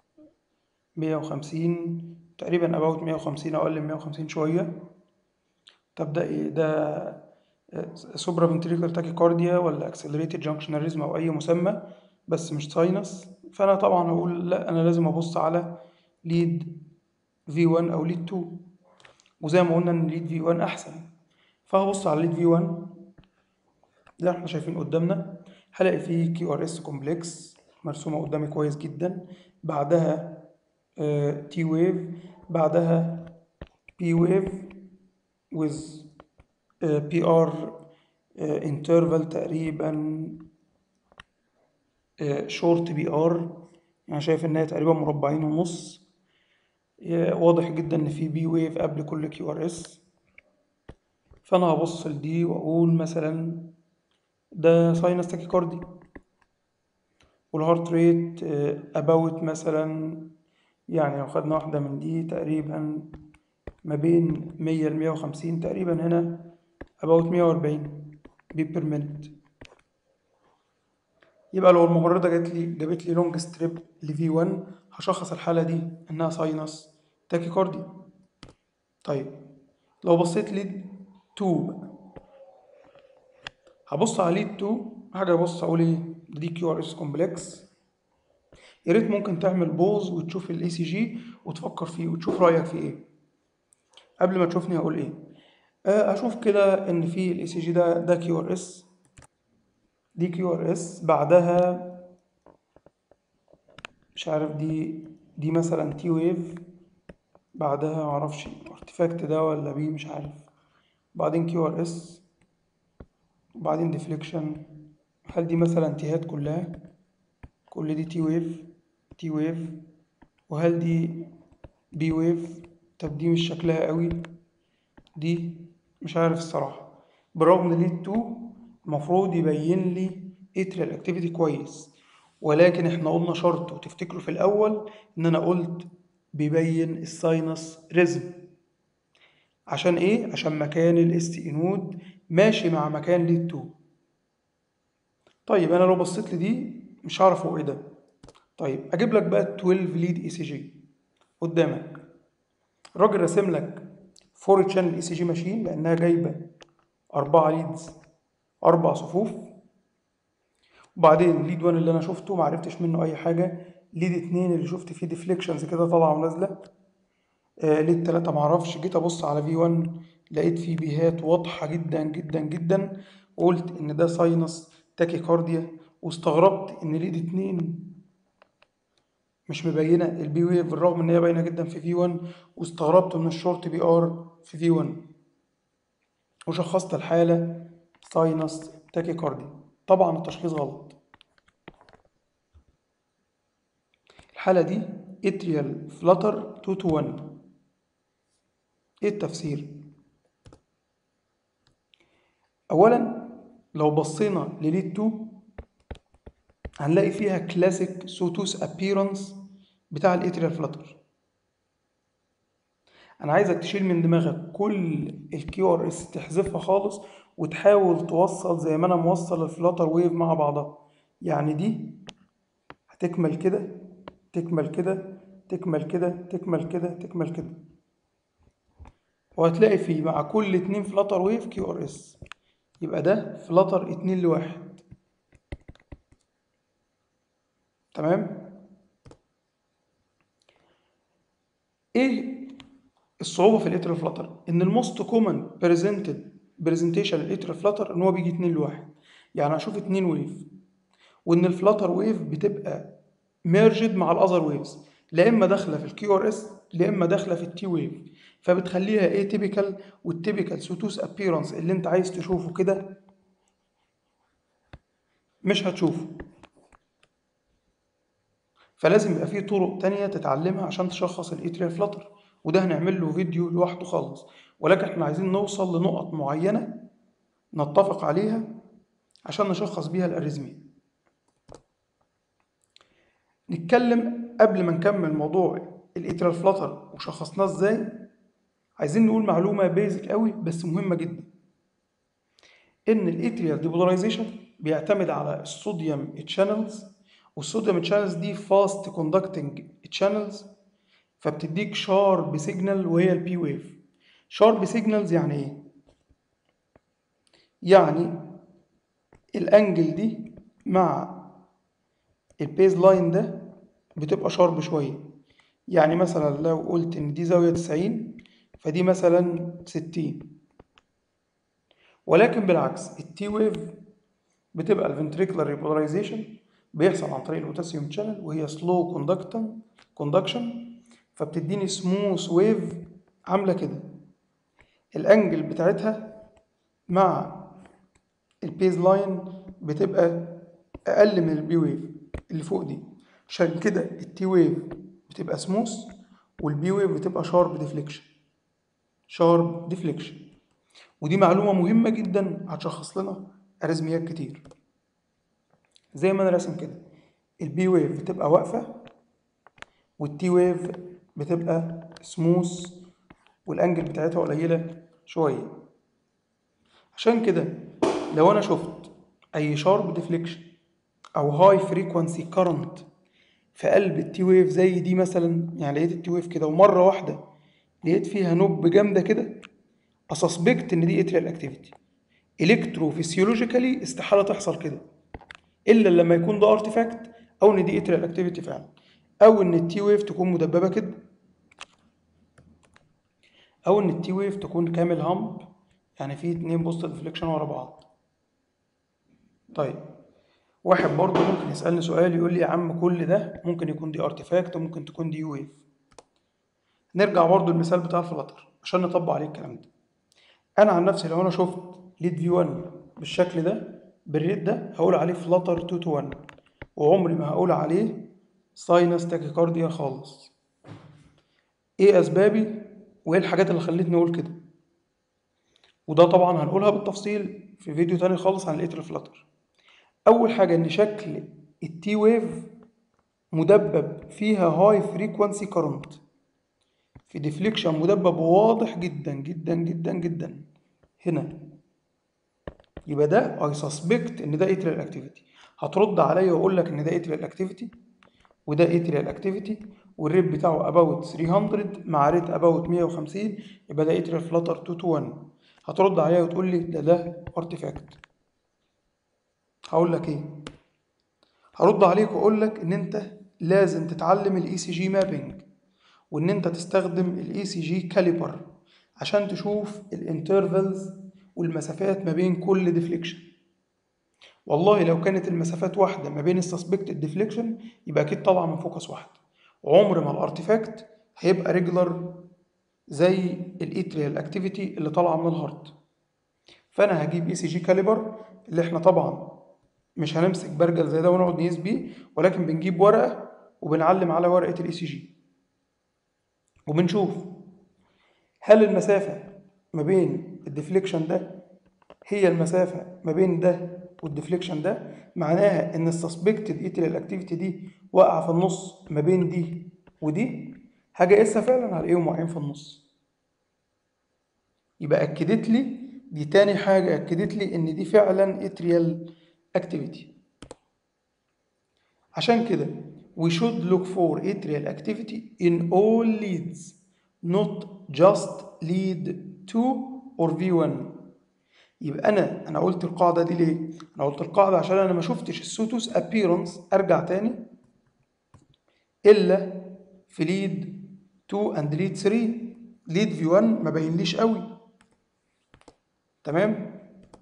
150 تقريبا about 150 اقل من 150 شويه طب ده ايه ده سوبرا فنتريكولار تاكيكارديا ولا اكسلريتد جانكشناليزم او اي مسمى بس مش ساينس فانا طبعا هقول لا انا لازم ابص على ليد في 1 او ليد 2 وزي ما قلنا ان ليد في 1 احسن فهبص على ليد في 1 زي ما احنا شايفين قدامنا هلاقي فيه كيو ار اس كومبلكس مرسومه قدامي كويس جدا بعدها تي ويف بعدها بي ويف with بي ار انترفال تقريبا شورت بي ار يعني شايف ان هي تقريبا مربعين ونص واضح جدا ان في بي ويف قبل كل كيو ار اس فانا هبص لدي واقول مثلا ده ساينس تاكيكاردي والهارت ريت اباوت مثلا يعني لو خدنا واحدة من دي تقريبا ما بين مية لمية وخمسين تقريبا هنا about مية وأربعين بيب بير مينت يبقى لو الممرضة جات لي جابت لي لونج ستريب لفي 1 هشخص الحالة دي إنها ساينس تاكيكاردي طيب لو بصيت ليد 2 بقى هبص على ليد 2 حاجة ابص اقول ايه دي كيو ار اس كومبلكس يا ريت ممكن تعمل بوز وتشوف الاي سي جي وتفكر فيه وتشوف رايك فيه ايه قبل ما تشوفني هقول ايه آه اشوف كده ان في الاي سي جي ده ده كيو ار اس دي كيو ار اس بعدها مش عارف دي دي مثلا تي ويف بعدها معرفش ارتفاكت ده ولا بي مش عارف بعدين كيو ار اس وبعدين ديفليكشن هل دي مثلا تيهات كلها كل دي تي ويف تي ويف وهل دي بي ويف طب دي مش شكلها قوي دي مش عارف الصراحة بالرغم ان ليد 2 المفروض يبين لي اتريال اكتيفيتي كويس ولكن احنا قلنا شرط وتفتكروا في الاول ان انا قلت بيبين الساينس ريزم عشان ايه عشان مكان الاس تي نود ماشي مع مكان ليد 2 طيب انا لو بصيت لدي مش هعرف هو ايه ده طيب اجيب لك بقى 12 ليد اي سي جي قدامك الراجل راسم لك فور تشانل اي سي جي ماشين لانها جايبه اربعه ليدز اربع صفوف وبعدين ليد 1 اللي انا شفته ما عرفتش منه اي حاجه ليد 2 اللي شفت فيه ديفليكشنز كده طالعه ونازله آه ليد 3 ما اعرفش جيت ابص على في 1 لقيت فيه بيهات واضحه جدا جدا جدا وقلت ان ده ساينس تاكيكارديا واستغربت ان ليد 2 مش مبينه البي ويف بالرغم ان هي باينه جدا في في 1 واستغربت من الشورت بي ار في في 1 وشخصت الحاله ساينس تاكيكاردي طبعا التشخيص غلط الحالة دي اتريال فلاتر 2 to 1 ايه التفسير اولا لو بصينا لليد 2 هنلاقي فيها كلاسيك سوتوس ابيرنس بتاع الاتريال فلاتر انا عايزك تشيل من دماغك كل الكيو ار اس تحذفها خالص وتحاول توصل زي ما انا موصل الفلاتر ويف مع بعضها يعني دي هتكمل كده تكمل كده تكمل كده تكمل كده تكمل كده وهتلاقي فيه مع كل اتنين فلاتر ويف كيو ار اس يبقى ده فلاتر اتنين لواحد تمام ايه الصعوبه في الاتر فلاتر ان الموست كومن بريزنتد برزنتيشن الاتر فلاتر ان هو بيجي اتنين لواحد يعني هشوف اتنين ويف وان الفلاتر ويف بتبقى ميرجد مع الاذر ويفز لا اما داخله في الكيو ار اس لا اما داخله في التي ويف فبتخليها ايه تيبيكال والتيبيكال سوتوس ابيرنس اللي انت عايز تشوفه كده مش هتشوفه فلازم يبقى فيه طرق تانية تتعلمها عشان تشخص الاتريال فلاتر وده هنعمل له فيديو لوحده خالص ولكن احنا عايزين نوصل لنقط معينة نتفق عليها عشان نشخص بيها الاريزميا نتكلم قبل ما نكمل موضوع الاتريال فلاتر وشخصناه ازاي عايزين نقول معلومة بيزك قوي بس مهمة جدا ان الاتريال ديبولاريزيشن بيعتمد على الصوديوم تشانلز والصوديوم تشانلز دي فاست كوندكتنج تشانلز فبتديك شارب سيجنال وهي البي ويف شارب سيجنالز يعني ايه يعني الانجل دي مع البيز لاين ده بتبقى شارب شويه يعني مثلا لو قلت ان دي زاويه 90 فدي مثلا 60 ولكن بالعكس التي ويف بتبقى الفنتريكولار ريبولاريزيشن بيحصل عن طريق البوتاسيوم شانل وهي سلو كوندكتن كوندكشن فبتديني سموث ويف عامله كده الانجل بتاعتها مع البيز لاين بتبقى اقل من البي ويف اللي فوق دي عشان كده التي ويف بتبقى سموث والبي ويف بتبقى شارب ديفليكشن شارب ديفليكشن ودي معلومة مهمة جدا هتشخص لنا أريزميات كتير زي ما أنا راسم كده البي ويف بتبقى واقفة والتي ويف بتبقى سموث والأنجل بتاعتها قليلة شوية عشان كده لو أنا شفت أي شارب ديفليكشن أو هاي فريكوانسي كارنت في قلب التي ويف زي دي مثلا يعني لقيت التي ويف كده ومرة واحدة لقيت فيها نوب جامدة كده اسسبكت ان دي اتريال اكتيفيتي الكترو فيسيولوجيكالي استحاله تحصل كده الا لما يكون ده ارتفاكت او ان دي اتريال اكتيفيتي فعلا او ان التي ويف تكون مدببه كده او ان التي ويف تكون كامل هامب يعني في اتنين بوست ديفليكشن ورا بعض طيب واحد برضه ممكن يسالني سؤال يقول لي يا عم كل ده ممكن يكون دي ارتفاكت وممكن تكون دي ويف نرجع برضه المثال بتاع الفلاتر عشان نطبق عليه الكلام ده انا عن نفسي لو انا شفت ليد في 1 بالشكل ده بالريت ده هقول عليه فلاتر 2 تو 1 وعمري ما هقول عليه ساينس تاكيكارديا خالص ايه اسبابي وايه الحاجات اللي خلتني اقول كده وده طبعا هنقولها بالتفصيل في فيديو تاني خالص عن الاتر فلاتر اول حاجه ان شكل التي ويف مدبب فيها هاي فريكوانسي كارنت في ديفليكشن مدبب واضح جدا جدا جدا جدا هنا يبقى ده اي سسبكت ان ده اتريال اكتيفيتي هترد عليا واقول لك ان ده اتريال اكتيفيتي وده اتريال اكتيفيتي والريت بتاعه اباوت 300 مع ريت اباوت 150 يبقى ده اتريال فلاتر 2 تو 1 هترد عليا وتقول لي ده ده ارتفاكت هقول لك ايه هرد عليك واقول لك ان انت لازم تتعلم الاي سي جي مابينج وان انت تستخدم الاي سي جي كاليبر عشان تشوف الانترفلز والمسافات ما بين كل ديفليكشن والله لو كانت المسافات واحده ما بين السسبكتد ديفليكشن يبقى اكيد طالعه من فوكس واحد عمر ما الارتفاكت هيبقى ريجولار زي الاتريال اكتيفيتي اللي طالعه من الهارت فانا هجيب اي سي جي كاليبر اللي احنا طبعا مش هنمسك برجل زي ده ونقعد نقيس بيه ولكن بنجيب ورقه وبنعلم على ورقه الاي سي جي وبنشوف هل المسافة ما بين الديفليكشن ده هي المسافة ما بين ده والديفليكشن ده معناها ان السسبكتد اتريال اكتيفيتي دي واقعة في النص ما بين دي ودي هاجي اقيسها فعلا هلاقيهم واقعين في النص يبقى اكدت لي دي تاني حاجة اكدت لي ان دي فعلا اتريال اكتيفيتي عشان كده we should look for atrial activity in all leads not just lead 2 or V1 يبقى انا انا قلت القاعده دي ليه انا قلت القاعده عشان انا ما شفتش السوتوس appearance ارجع تاني الا في ليد 2 اند ليد 3 ليد في 1 ما باينليش قوي تمام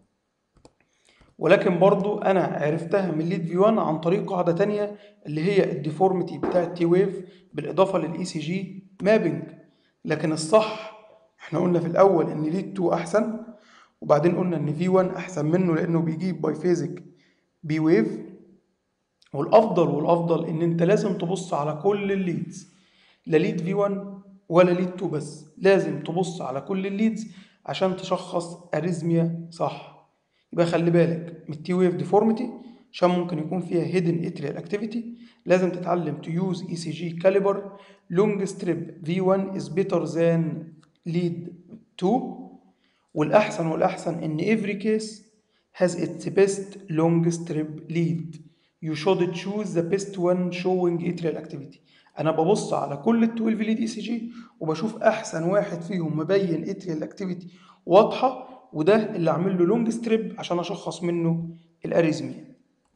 ولكن برضو انا عرفتها من ليد في 1 عن طريق قاعده تانية اللي هي الديفورميتي بتاع التي ويف بالاضافه للاي سي جي مابنج لكن الصح احنا قلنا في الاول ان ليد 2 احسن وبعدين قلنا ان في 1 احسن منه لانه بيجيب بايفيزيك بي ويف والافضل والافضل ان انت لازم تبص على كل الليدز لا ليد في 1 ولا ليد 2 بس لازم تبص على كل الليدز عشان تشخص اريزميا صح يبقى خلي بالك من التي ويف ديفورميتي عشان ممكن يكون فيها هيدن اتريال اكتيفيتي لازم تتعلم تو يوز اي سي جي كاليبر لونج ستريب في 1 از بيتر ذان ليد 2 والاحسن والاحسن ان every case has its best long strip lead you should choose the best one showing atrial activity انا ببص على كل ال 12 ليد اي سي جي وبشوف احسن واحد فيهم مبين اتريال اكتيفيتي واضحه وده اللي اعمل له لونج ستريب عشان اشخص منه الاريزميا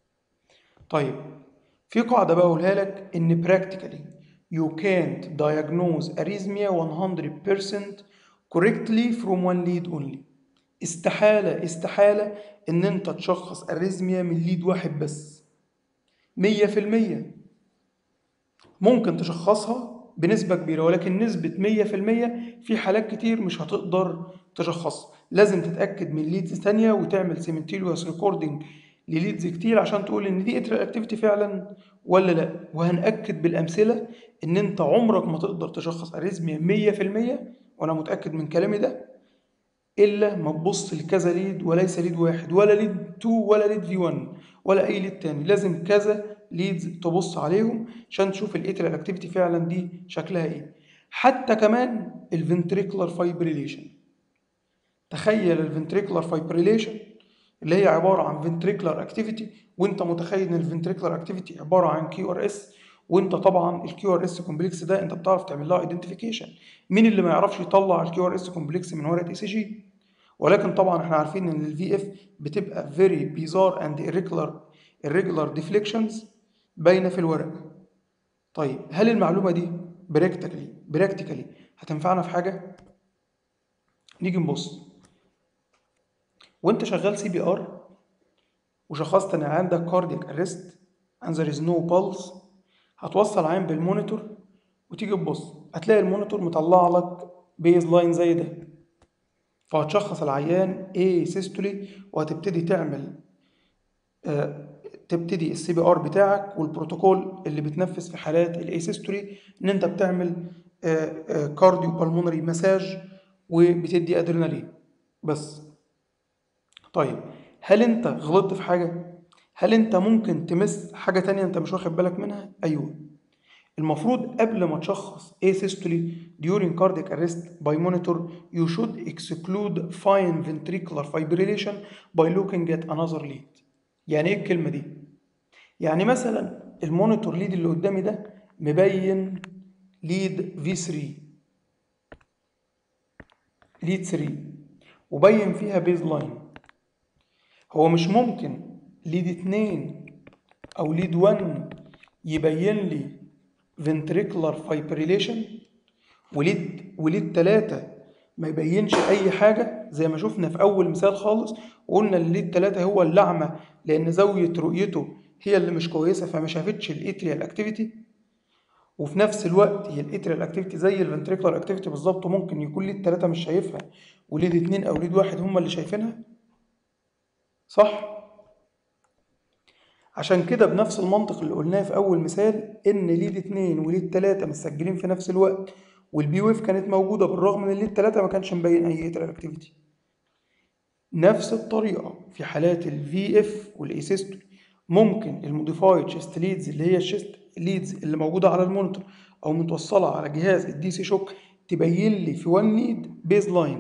طيب في قاعده بقولها لك ان practically you can't diagnose arrhythmia 100% correctly from one lead only استحالة استحالة إن أنت تشخص أريزميا من ليد واحد بس مية في المية ممكن تشخصها بنسبة كبيرة ولكن نسبة مية في المية في حالات كتير مش هتقدر تشخصها لازم تتأكد من ليدز تانية وتعمل سيمنتيليوس ريكوردنج لليدز كتير عشان تقول إن دي اتريال اكتيفيتي فعلا ولا لا وهنأكد بالأمثلة إن أنت عمرك ما تقدر تشخص أريزميا مية في المية وأنا متأكد من كلامي ده الا ما تبص لكذا ليد وليس ليد واحد ولا ليد 2 ولا ليد في 1 ولا اي ليد تاني لازم كذا ليدز تبص عليهم عشان تشوف الاتريال اكتيفيتي فعلا دي شكلها ايه حتى كمان الفنتريكولار فايبريليشن تخيل الفنتريكولار فايبريليشن اللي هي عباره عن فنتريكولار اكتيفيتي وانت متخيل ان الفنتريكولار اكتيفيتي عباره عن كيو ار اس وانت طبعا الكيو ار اس كومبلكس ده انت بتعرف تعمل لها ايدنتيفيكيشن مين اللي ما يعرفش يطلع الكيو ار اس كومبلكس من ورقه اي سي جي ولكن طبعا احنا عارفين ان الفي اف بتبقى very bizarre and irregular irregular deflections باينه في الورق طيب هل المعلومه دي براكتيكالي براكتيكالي هتنفعنا في حاجه نيجي نبص وانت شغال سي بي ار وشخصت ان عندك كاردياك ارست and there is no pulse هتوصل عين بالمونيتور وتيجي تبص هتلاقي المونيتور مطلع لك بيز لاين زي ده فهتشخص العيان ايه سيستولي وهتبتدي تعمل آه تبتدي السي بي ار بتاعك والبروتوكول اللي بتنفذ في حالات الاي سيستولي ان انت بتعمل آه آه كارديو بالمونري مساج وبتدي ادرينالين بس طيب هل انت غلطت في حاجه هل انت ممكن تمس حاجه تانية انت مش واخد بالك منها ايوه المفروض قبل ما تشخص asystole during cardiac arrest by monitor you should exclude fine ventricular fibrillation by looking at another lead يعني ايه الكلمة دي؟ يعني مثلا المونيتور ليد اللي قدامي ده مبين ليد V3 ليد 3 وبين فيها بيز لاين هو مش ممكن ليد 2 او ليد 1 يبين لي ventricular fibrillation وليد وليد 3 ما يبينش اي حاجه زي ما شفنا في اول مثال خالص وقلنا الليد 3 هو اللعمه لان زاويه رؤيته هي اللي مش كويسه فما شافتش الاتريال اكتيفيتي وفي نفس الوقت هي الاتريال اكتيفيتي زي الفنتريكولار اكتيفيتي بالظبط وممكن يكون ليد 3 مش شايفها وليد 2 او ليد 1 هم اللي شايفينها صح عشان كده بنفس المنطق اللي قلناه في اول مثال ان ليد 2 وليد 3 متسجلين في نفس الوقت والبي ويف كانت موجوده بالرغم ان الليد 3 ما كانش مبين اي اتريال اكتيفيتي نفس الطريقه في حالات الفي اف والايسيستول ممكن الموديفايد شيست ليدز اللي هي الشيست ليدز اللي موجوده على المونيتور او متوصله على جهاز الدي سي شوك تبين لي في وان ليد بيز لاين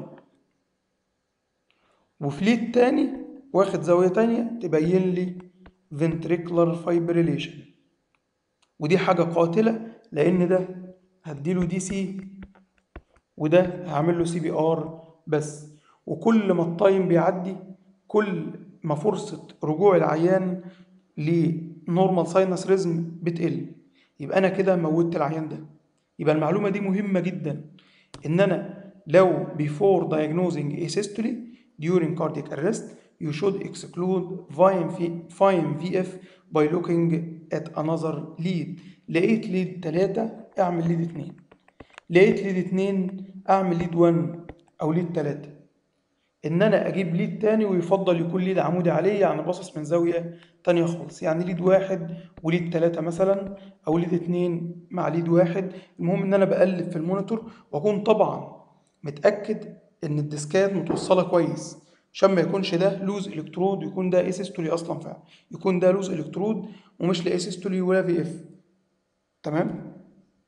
وفي ليد تاني واخد زاويه تانية تبين لي ventricular fibrillation ودي حاجة قاتلة لأن ده هديله دي سي وده هعمل له سي بي ار بس وكل ما التايم بيعدي كل ما فرصة رجوع العيان لنورمال ساينس ريزم بتقل يبقى أنا كده موتت العيان ده يبقى المعلومة دي مهمة جدا إن أنا لو before diagnosing asystole during cardiac arrest you should exclude fine, fine VF by looking at another lead لقيت ليد 3 اعمل ليد 2 لقيت ليد 2 اعمل ليد 1 او ليد تلاتة ان انا اجيب ليد تاني ويفضل يكون ليد عمودي عليه يعني باصص من زاوية تانية خالص يعني ليد واحد وليد تلاتة مثلا او ليد اتنين مع ليد واحد المهم ان انا بقلب في المونيتور واكون طبعا متأكد ان الديسكات متوصلة كويس عشان ما يكونش ده لوز الكترود ويكون ده اسيستولي اصلا فعلا يكون ده لوز الكترود ومش لا اسيستولي ولا في اف تمام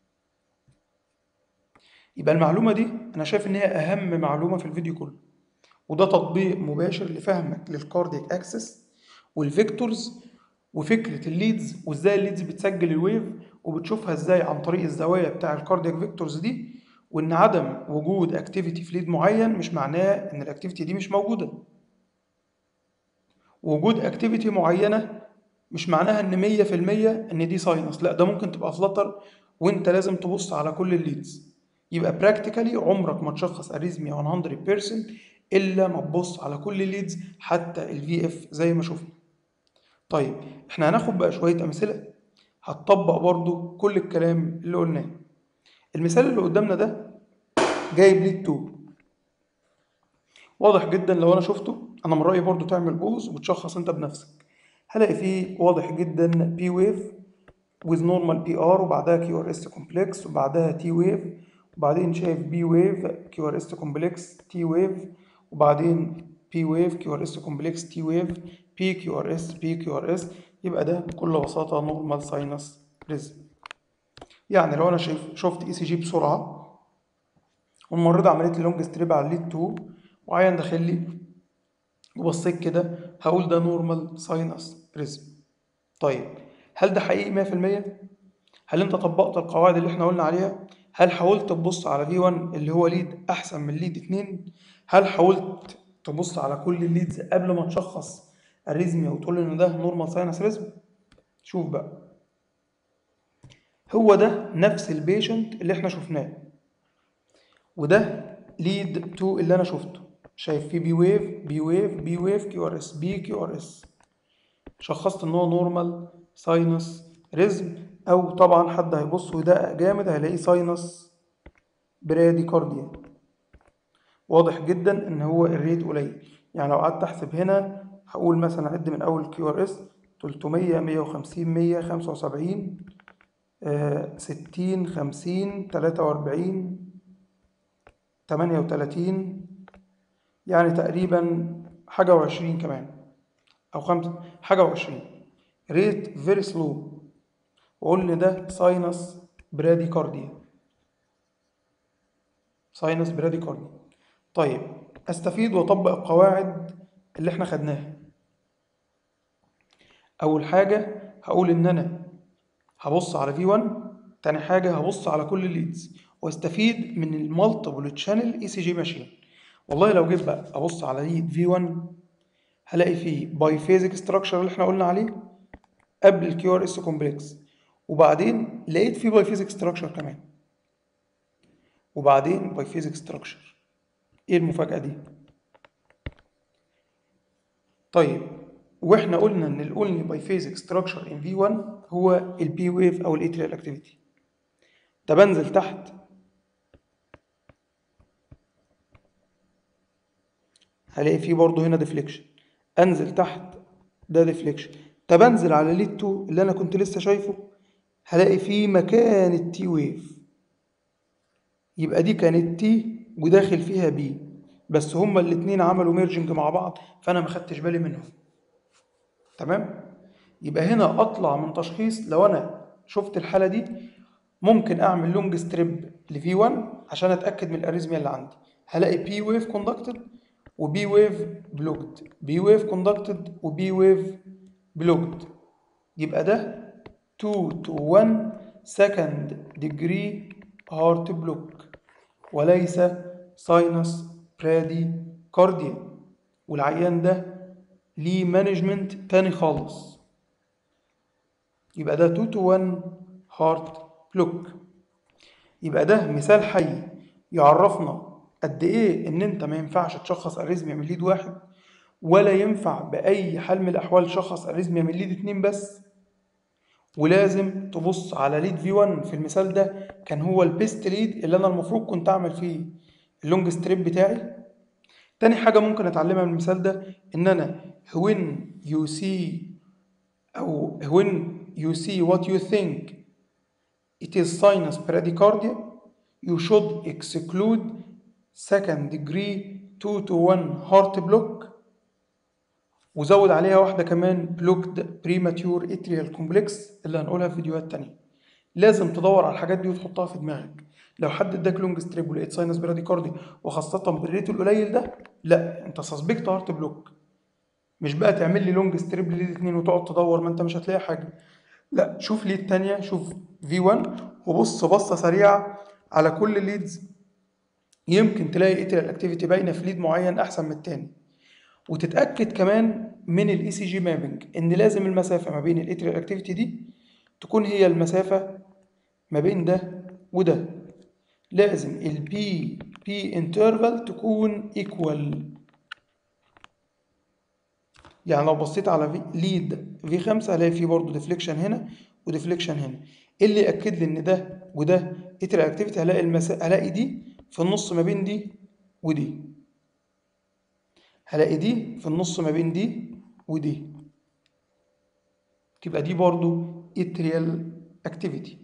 يبقى المعلومة دي أنا شايف إن هي أهم معلومة في الفيديو كله وده تطبيق مباشر لفهمك للكاردياك اكسس والفيكتورز وفكرة الليدز وإزاي الليدز بتسجل الويف وبتشوفها إزاي عن طريق الزوايا بتاع الكاردياك فيكتورز دي وإن عدم وجود اكتيفيتي في ليد معين مش معناه إن الاكتيفيتي دي مش موجودة وجود اكتيفيتي معينة مش معناها إن مية في المية إن دي ساينس لا ده ممكن تبقى فلتر وإنت لازم تبص على كل الليدز يبقى براكتيكالي عمرك ما تشخص اريزميا 100% الا ما تبص على كل الليدز حتى الفي اف زي ما شفنا طيب احنا هناخد بقى شويه امثله هتطبق برضو كل الكلام اللي قلناه المثال اللي قدامنا ده جايب ليد 2 واضح جدا لو انا شفته انا من رايي برضو تعمل بوز وتشخص انت بنفسك هلاقي فيه واضح جدا بي ويف with normal بي ار وبعدها كيو ار اس كومبلكس وبعدها تي ويف وبعدين شايف بي ويف كيو ار اس كومبلكس تي ويف وبعدين بي ويف كيو ار اس كومبلكس تي ويف بي كيو ار اس بي كيو ار اس يبقى ده بكل بساطة نورمال ساينس ريزم يعني لو انا شايف شفت اي سي جي بسرعة والمرة دي عملت لي لونج ستريب على الليد 2 وعيان داخل لي وبصيت كده هقول ده نورمال ساينس ريزم طيب هل ده حقيقي 100%؟ هل انت طبقت القواعد اللي احنا قلنا عليها؟ هل حاولت تبص على في 1 اللي هو ليد احسن من ليد 2 هل حاولت تبص على كل الليدز قبل ما تشخص اريزميا وتقول لي ان ده نورمال ساينس ريزم شوف بقى هو ده نفس البيشنت اللي احنا شفناه وده ليد 2 اللي انا شفته شايف فيه بي ويف بي ويف بي ويف كيو ار اس بي كيو ار اس شخصت ان هو نورمال ساينس ريزم او طبعا حد هيبص ويدقق جامد هيلاقيه ساينس براديكارديا واضح جدا ان هو الريت قليل يعني لو قعدت احسب هنا هقول مثلا اعد من اول كيو ار اس 300 150 100 75 آه 60 50 43 38 يعني تقريبا حاجة وعشرين كمان أو خمسة حاجة وعشرين ريت فيري سلو وقلنا ده ساينس براديكارديا ساينس براديكارديا طيب استفيد واطبق القواعد اللي احنا خدناها اول حاجه هقول ان انا هبص على في 1 تاني حاجه هبص على كل الليدز واستفيد من المالتيبل تشانل اي سي جي ماشين والله لو جيت بقى ابص على ليد في 1 هلاقي فيه باي فيزيك ستراكشر اللي احنا قلنا عليه قبل الكيو ار اس كومبلكس وبعدين لقيت فيه باي فيزيك ستراكشر كمان وبعدين باي فيزيك ستراكشر ايه المفاجأة دي؟ طيب واحنا قلنا ان الاونلي باي فيزيك ستراكشر ان في 1 هو البي ويف او الاتريال اكتيفيتي طب انزل تحت هلاقي فيه برضه هنا ديفليكشن انزل تحت ده ديفليكشن طب انزل على ليد 2 اللي انا كنت لسه شايفه هلاقي فيه مكان التي ويف يبقى دي كانت تي وداخل فيها بي بس هما الاتنين عملوا ميرجنج مع بعض فانا ما خدتش بالي منهم تمام يبقى هنا اطلع من تشخيص لو انا شفت الحاله دي ممكن اعمل لونج ستريب لفي 1 عشان اتاكد من الاريزميا اللي عندي هلاقي بي ويف كوندكتد وبي ويف بلوكد بي ويف كوندكتد وبي ويف بلوكد يبقى ده 2 to 1 second degree heart block وليس ساينس برادي كارديا والعيان ده ليه مانجمنت تاني خالص يبقى ده 2 to 1 هارت بلوك يبقى ده مثال حي يعرفنا قد ايه ان انت ما ينفعش تشخص اريزميا من ليد واحد ولا ينفع باي حال من الاحوال تشخص اريزميا من ليد اتنين بس ولازم تبص على ليد في 1 في المثال ده كان هو البيست ليد اللي انا المفروض كنت اعمل فيه اللونج ستريب بتاعي تاني حاجة ممكن أتعلمها من المثال ده إن أنا when you see أو when you see what you think it is sinus bradycardia you should exclude second degree 2 to 1 heart block وزود عليها واحدة كمان blocked premature atrial complex اللي هنقولها في فيديوهات تانية لازم تدور على الحاجات دي وتحطها في دماغك لو حد اداك لونج ستريب ولقيت ساينس براديكاردي وخاصة بالريت القليل ده لا انت سسبكت هارت بلوك مش بقى تعمل لي لونج ستريب لليد اتنين وتقعد تدور ما انت مش هتلاقي حاجة لا شوف ليد تانية شوف في 1 وبص بصة سريعة على كل الليدز يمكن تلاقي اتريال اكتيفيتي باينة في ليد معين احسن من التاني وتتأكد كمان من الاي سي جي مابنج ان لازم المسافة ما بين الاتريال اكتيفيتي دي تكون هي المسافة ما بين ده وده لازم البي بي انترفال تكون ايكوال يعني لو بصيت على في ليد في 5 هلاقي فيه برضه ديفليكشن هنا وديفليكشن هنا ايه اللي ياكد لي ان ده وده اتر اكتيفيتي هلاقي المسا... هلاقي دي في النص ما بين دي ودي هلاقي دي في النص ما بين دي ودي تبقى دي برضو اتريال اكتيفيتي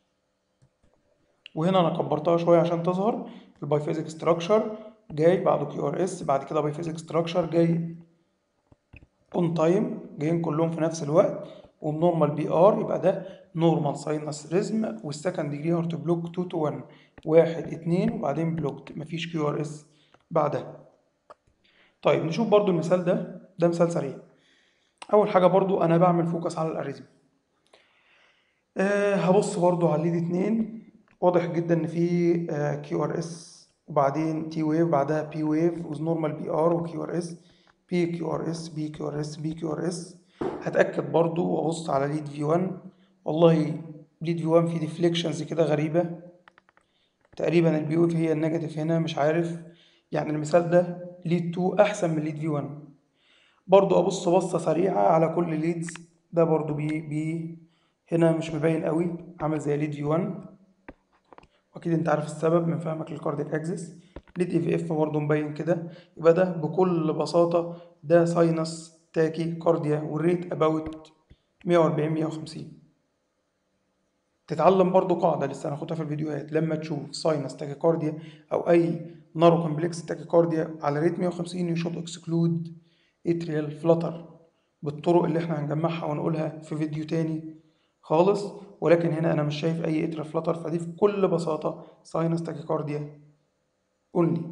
وهنا انا كبرتها شويه عشان تظهر البايفيزيك ستراكشر جاي بعده كيو ار اس بعد كده بايفيزيك ستراكشر جاي اون تايم جايين كلهم في نفس الوقت وبنورمال بي ار يبقى ده نورمال ساينس ريزم والسكند ديجري هارت بلوك 2 تو 1 واحد اتنين وبعدين بلوكت مفيش كيو ار اس بعدها طيب نشوف برضو المثال ده ده مثال سريع اول حاجه برضو انا بعمل فوكس على الاريزم أه هبص برضو على الليد اتنين واضح جدا ان في كيو ار اس وبعدين تي ويف بعدها بي ويف ونورمال بي ار وكيو ار اس بي كيو ار اس بي كيو ار اس بي كيو ار اس هتاكد برضو وابص على ليد في 1 والله ليد في 1 في ديفليكشنز كده غريبه تقريبا البي ويف هي النيجاتيف هنا مش عارف يعني المثال ده ليد 2 احسن من ليد في 1 برضو ابص بصه سريعه على كل ليدز ده برضو بي بي هنا مش مبين قوي عامل زي ليد في 1 واكيد انت عارف السبب من فهمك للكاردياك اكسس ليد اي في اف برضه مبين كده يبقى ده بكل بساطه ده ساينس تاكي كارديا والريت اباوت 140 150 تتعلم برضه قاعده لسه هناخدها في الفيديوهات لما تشوف ساينس تاكي كارديا او اي نارو كومبلكس تاكي كارديا على ريت 150 يو شوت اكسكلود اتريال فلتر بالطرق اللي احنا هنجمعها ونقولها في فيديو تاني خالص ولكن هنا انا مش شايف اي اتر فلتر فدي في كل بساطه ساينس تاكيكارديا اونلي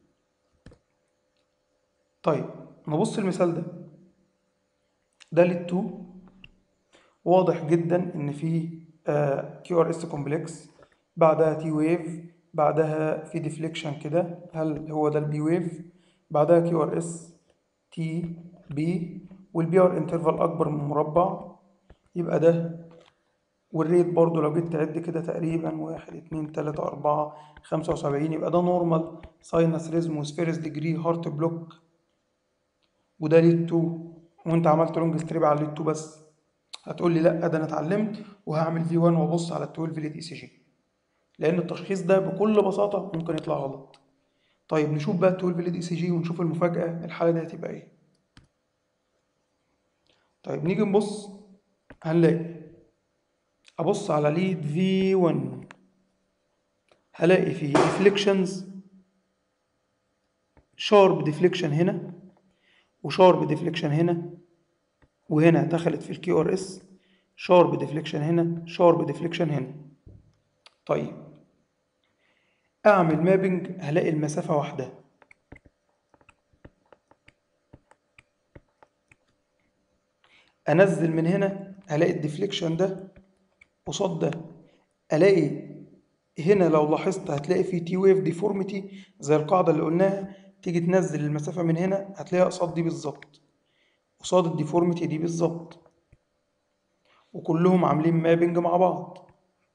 طيب نبص المثال ده ده ليد 2 واضح جدا ان في كيو ار اس كومبلكس بعدها تي ويف بعدها في ديفليكشن كده هل هو ده البي ويف بعدها كيو ار اس تي بي والبي ار انترفال اكبر من مربع يبقى ده والريت برضو لو جيت تعد كده تقريبا واحد اتنين تلاتة أربعة خمسة وسبعين يبقى ده نورمال ساينس ريزم وسفيرس ديجري هارت بلوك وده ليد تو وانت عملت لونج ستريب على الليد تو بس هتقول لي لا ده انا اتعلمت وهعمل في 1 وابص على ال 12 ليد اي سي جي لان التشخيص ده بكل بساطه ممكن يطلع غلط طيب نشوف بقى ال 12 ليد اي سي جي ونشوف المفاجاه الحاله دي هتبقى ايه طيب نيجي نبص هنلاقي ابص على ليد في 1 هلاقي فيه ديفليكشنز شارب ديفليكشن هنا وشارب ديفليكشن هنا وهنا دخلت في الكيو ار اس شارب ديفليكشن هنا شارب ديفليكشن هنا طيب اعمل مابنج هلاقي المسافة واحدة انزل من هنا هلاقي الديفليكشن ده قصاد ده الاقي هنا لو لاحظت هتلاقي في تي ويف ديفورميتي زي القاعدة اللي قلناها تيجي تنزل المسافة من هنا هتلاقيها قصاد دي بالظبط قصاد الديفورميتي دي بالظبط وكلهم عاملين مابنج مع بعض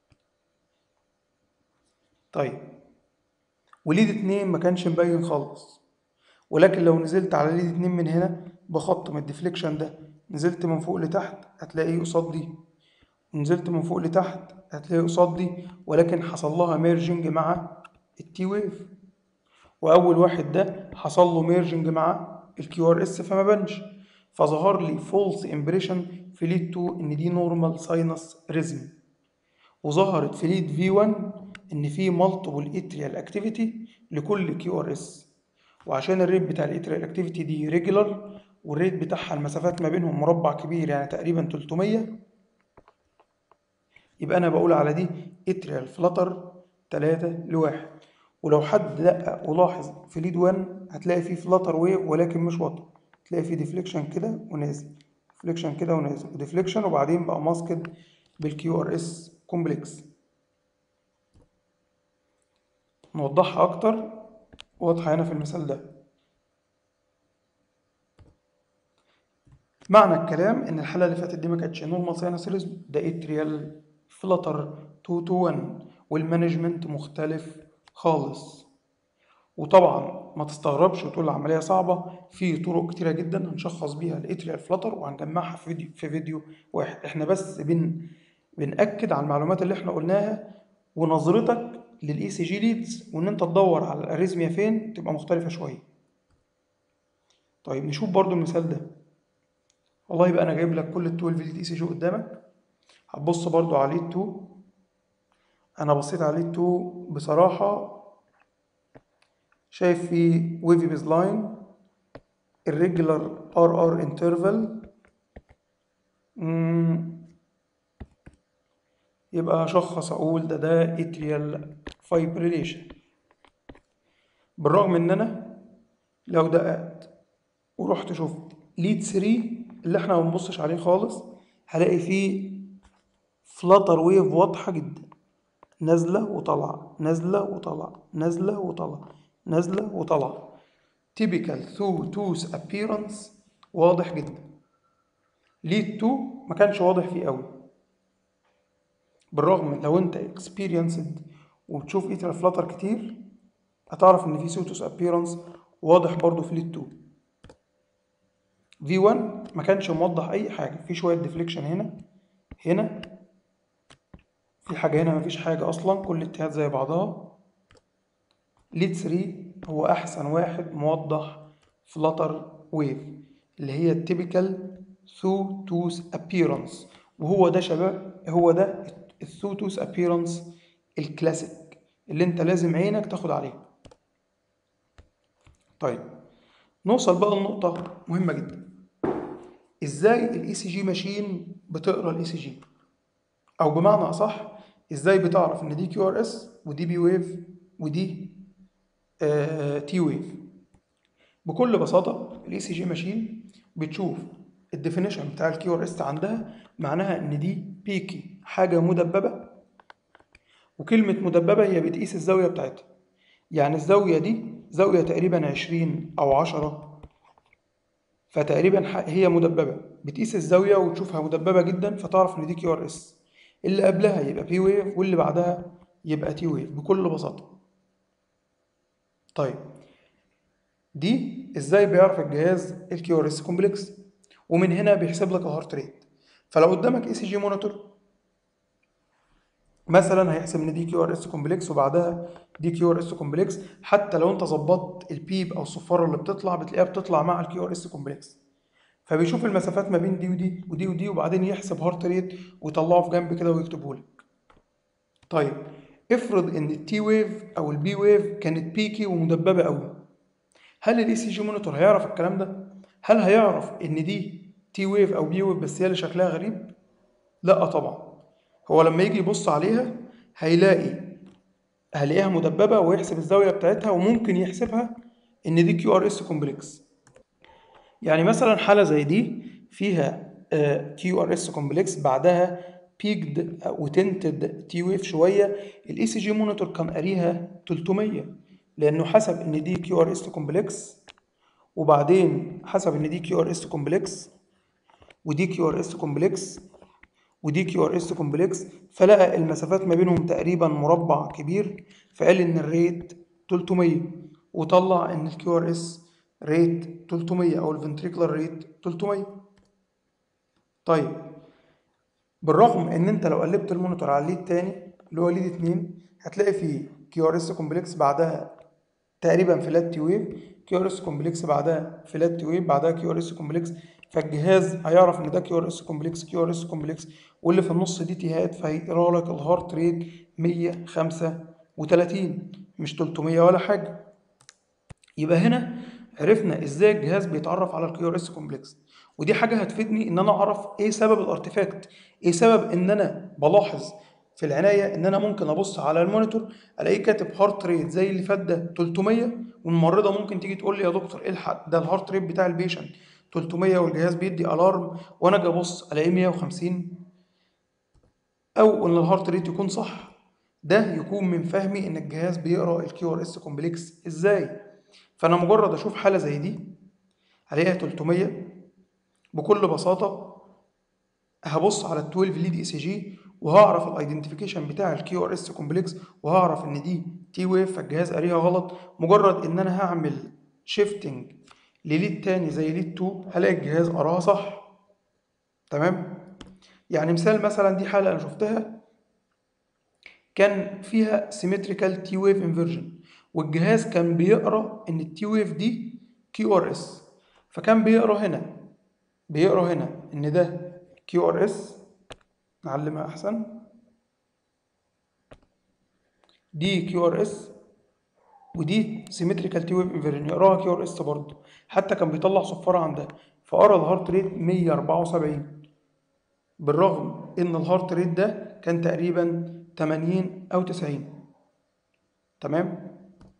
طيب وليد اتنين ما كانش مبين خالص ولكن لو نزلت على ليد اتنين من هنا بخط من الديفليكشن ده نزلت من فوق لتحت هتلاقيه قصاد دي نزلت من فوق لتحت هتلاقيه قصاد دي ولكن حصل لها ميرجنج مع التي ويف واول واحد ده حصل له ميرجنج مع الكيو ار اس فما بانش فظهر لي فولس امبريشن في ليد 2 ان دي نورمال ساينس ريزم وظهرت في ليد في 1 ان في مالتيبل اتريال اكتيفيتي لكل كيو ار اس وعشان الريت بتاع الاتريال اكتيفيتي دي ريجولار والريت بتاعها المسافات ما بينهم مربع كبير يعني تقريبا 300 يبقى انا بقول على دي اتريال فلتر 3 لواحد ولو حد دقق ولاحظ في ليد 1 هتلاقي فيه فلتر ويف ولكن مش واضح تلاقي فيه ديفليكشن كده ونازل ديفليكشن كده ونازل وديفليكشن وبعدين بقى ماسكد بالكيو ار اس كومبلكس نوضحها اكتر واضحه هنا في المثال ده معنى الكلام ان الحاله اللي فاتت دي ما كانتش نورمال ساينس ريزم ده اتريال فلتر 2 تو 1 والمانجمنت مختلف خالص وطبعا ما تستغربش وتقول العمليه صعبه في طرق كتيره جدا هنشخص بيها الاتريال فلتر وهنجمعها في فيديو في فيديو واحد احنا بس بن بنأكد على المعلومات اللي احنا قلناها ونظرتك للاي سي جي ليدز وان انت تدور على الاريزميا فين تبقى مختلفه شويه طيب نشوف برضو المثال ده والله يبقى انا جايب لك كل ال 12 ليد اي سي جي قدامك هتبص برضو على ليد 2 انا بصيت على ليد 2 بصراحه شايف في ويفي بيز لاين الريجولار ار ار انترفال يبقى اشخص اقول ده ده اتريال فايبريليشن بالرغم ان انا لو دققت ورحت شفت ليد 3 اللي احنا ما بنبصش عليه خالص هلاقي فيه فلاتر ويف واضحة جدا نازلة وطالعة نازلة وطالعة نازلة وطالعة نازلة وطالعة typical through tooth appearance واضح جدا ليد 2 ما كانش واضح فيه قوي بالرغم لو انت experienced وبتشوف ايترال فلاتر كتير هتعرف ان في سوتوس appearance واضح برضو في ليد 2 في 1 ما كانش موضح اي حاجه في شويه ديفليكشن هنا هنا في حاجه هنا مفيش حاجه اصلا كل الاتهاد زي بعضها ليد 3 هو احسن واحد موضح فلاتر ويف اللي هي التيبيكال ثو توث ابييرنس وهو ده شباب هو ده الثو توث ابييرنس الكلاسيك اللي انت لازم عينك تاخد عليه طيب نوصل بقى لنقطة مهمة جدا ازاي الاي سي جي ماشين بتقرا الاي سي جي او بمعنى اصح ازاي بتعرف ان دي كيو ار اس ودي بي ويف ودي آه تي ويف بكل بساطة الاي سي جي ماشين بتشوف الديفينيشن بتاع الكيو ار اس عندها معناها ان دي بيكي حاجة مدببة وكلمة مدببة هي بتقيس الزاوية بتاعتها يعني الزاوية دي زاوية تقريبا عشرين أو عشرة فتقريبا هي مدببة بتقيس الزاوية وتشوفها مدببة جدا فتعرف إن دي كيو ار اس اللي قبلها يبقى بي ويف واللي بعدها يبقى تي ويف بكل بساطة طيب دي ازاي بيعرف الجهاز الكيو ار اس كومبلكس ومن هنا بيحسب لك الهارت ريت فلو قدامك اي سي جي مونيتور مثلا هيحسب ان دي كيو ار اس كومبلكس وبعدها دي كيو ار اس كومبلكس حتى لو انت ظبطت البيب او الصفاره اللي بتطلع بتلاقيها بتطلع مع الكيو ار اس كومبلكس فبيشوف المسافات ما بين دي ودي ودي ودي وبعدين يحسب هارت ريت ويطلعه في جنب كده ويكتبه لك طيب افرض ان التي ويف او البي ويف كانت بيكي ومدببه قوي هل الاي سي جي مونيتور هيعرف الكلام ده هل هيعرف ان دي تي ويف او بي ويف بس هي اللي شكلها غريب لا طبعا هو لما يجي يبص عليها هيلاقي هلاقيها مدببه ويحسب الزاويه بتاعتها وممكن يحسبها ان دي كيو ار اس كومبلكس يعني مثلا حاله زي دي فيها كيو ار اس كومبلكس بعدها بيكد وتنتد تي ويف شويه الاي سي جي مونيتور كان قاريها 300 لانه حسب ان دي كيو ار اس كومبلكس وبعدين حسب ان دي كيو ار اس كومبلكس ودي كيو ار اس كومبلكس ودي كيو ار اس كومبلكس فلقى المسافات ما بينهم تقريبا مربع كبير فقال ان الريت 300 وطلع ان الكيو ار اس ريت 300 او الفنتريكولار ريت 300 طيب بالرغم ان انت لو قلبت المونيتور على الليد تاني اللي هو ليد 2 هتلاقي فيه كيو ار اس كومبلكس بعدها تقريبا فلات تي ويف كيو ار اس كومبلكس بعدها فلات تي ويف بعدها كيو ار اس كومبلكس فالجهاز هيعرف ان ده كيو ار اس كومبلكس كيو ار اس كومبلكس واللي في النص دي تيهات فهيقرا لك الهارت ريت 135 مش 300 ولا حاجه يبقى هنا عرفنا ازاي الجهاز بيتعرف على الكيو ار اس كومبلكس ودي حاجه هتفيدني ان انا اعرف ايه سبب الارتفاكت ايه سبب ان انا بلاحظ في العنايه ان انا ممكن ابص على المونيتور الاقيه كاتب هارت ريت زي اللي فات ده 300 والممرضه ممكن تيجي تقول لي يا دكتور الحق ده الهارت ريت بتاع البيشنت 300 والجهاز بيدي الارم وانا اجي ابص الاقيه 150 او ان الهارت ريت يكون صح ده يكون من فهمي ان الجهاز بيقرا الكيو ار اس كومبلكس ازاي فانا مجرد اشوف حاله زي دي الاقيها 300 بكل بساطه هبص على ال 12 ليد اي سي جي وهعرف الايدنتيفيكيشن بتاع الكيو ار اس كومبلكس وهعرف ان دي تي ويف فالجهاز قاريها غلط مجرد ان انا هعمل شيفتنج لليد تاني زي ليد 2 هلاقي الجهاز قراها صح تمام يعني مثال مثلا دي حاله انا شفتها كان فيها سيمتريكال تي ويف انفرجن والجهاز كان بيقرا ان التي ويف دي كيو ار اس فكان بيقرا هنا بيقرا هنا ان ده كيو ار اس نعلمها احسن دي كيو ار اس ودي سيمتريكال تي ويف انفرجن يقراها كيو ار اس برضه حتى كان بيطلع صفاره عندها فقرا الهارت ريت 174 بالرغم ان الهارت ريت ده كان تقريبا 80 او 90 تمام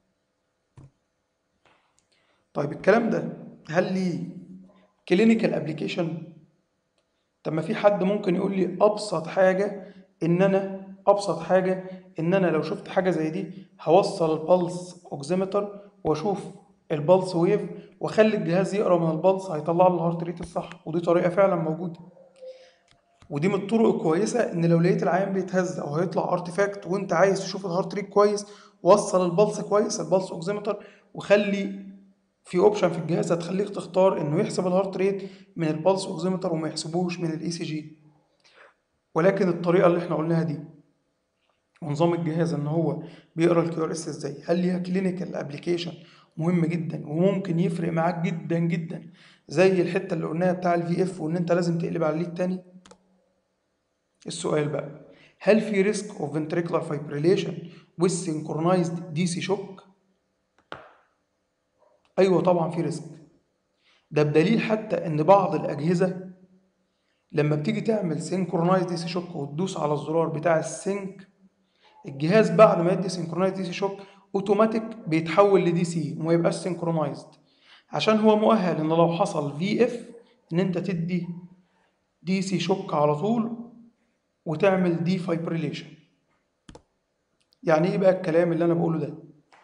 طيب الكلام ده هل ليه كلينيكال ابلكيشن طب ما في حد ممكن يقول لي ابسط حاجه ان انا ابسط حاجه ان انا لو شفت حاجه زي دي هوصل البلس اوكسيمتر واشوف البلس ويف واخلي الجهاز يقرا من البلس هيطلع لي الهارت ريت الصح ودي طريقه فعلا موجوده ودي من الطرق الكويسه ان لو لقيت العيان بيتهز او هيطلع ارتفاكت وانت عايز تشوف الهارت ريت كويس وصل البلس كويس البلس اوكسيمتر وخلي في اوبشن في الجهاز هتخليك تختار انه يحسب الهارت ريت من البلس اوكسيمتر وما يحسبوش من الاي سي جي ولكن الطريقه اللي احنا قلناها دي ونظام الجهاز ان هو بيقرا الكيو ار اس ازاي هل ليها كلينيكال ابلكيشن مهم جدا وممكن يفرق معاك جدا جدا زي الحته اللي قلناها بتاع الفي اف وان انت لازم تقلب على الليد تاني السؤال بقى هل في ريسك اوف ventricular fibrillation with synchronized DC shock ايوه طبعا في ريسك ده بدليل حتى ان بعض الاجهزه لما بتيجي تعمل سينكرونايز دي سي شوك وتدوس على الزرار بتاع السينك الجهاز بعد ما يدي سينكرونايز دي سي شوك اوتوماتيك بيتحول لدي سي وما يبقاش سينكرونايزد عشان هو مؤهل ان لو حصل في اف ان انت تدي دي سي شوك على طول وتعمل دي فايبريليشن يعني ايه بقى الكلام اللي انا بقوله ده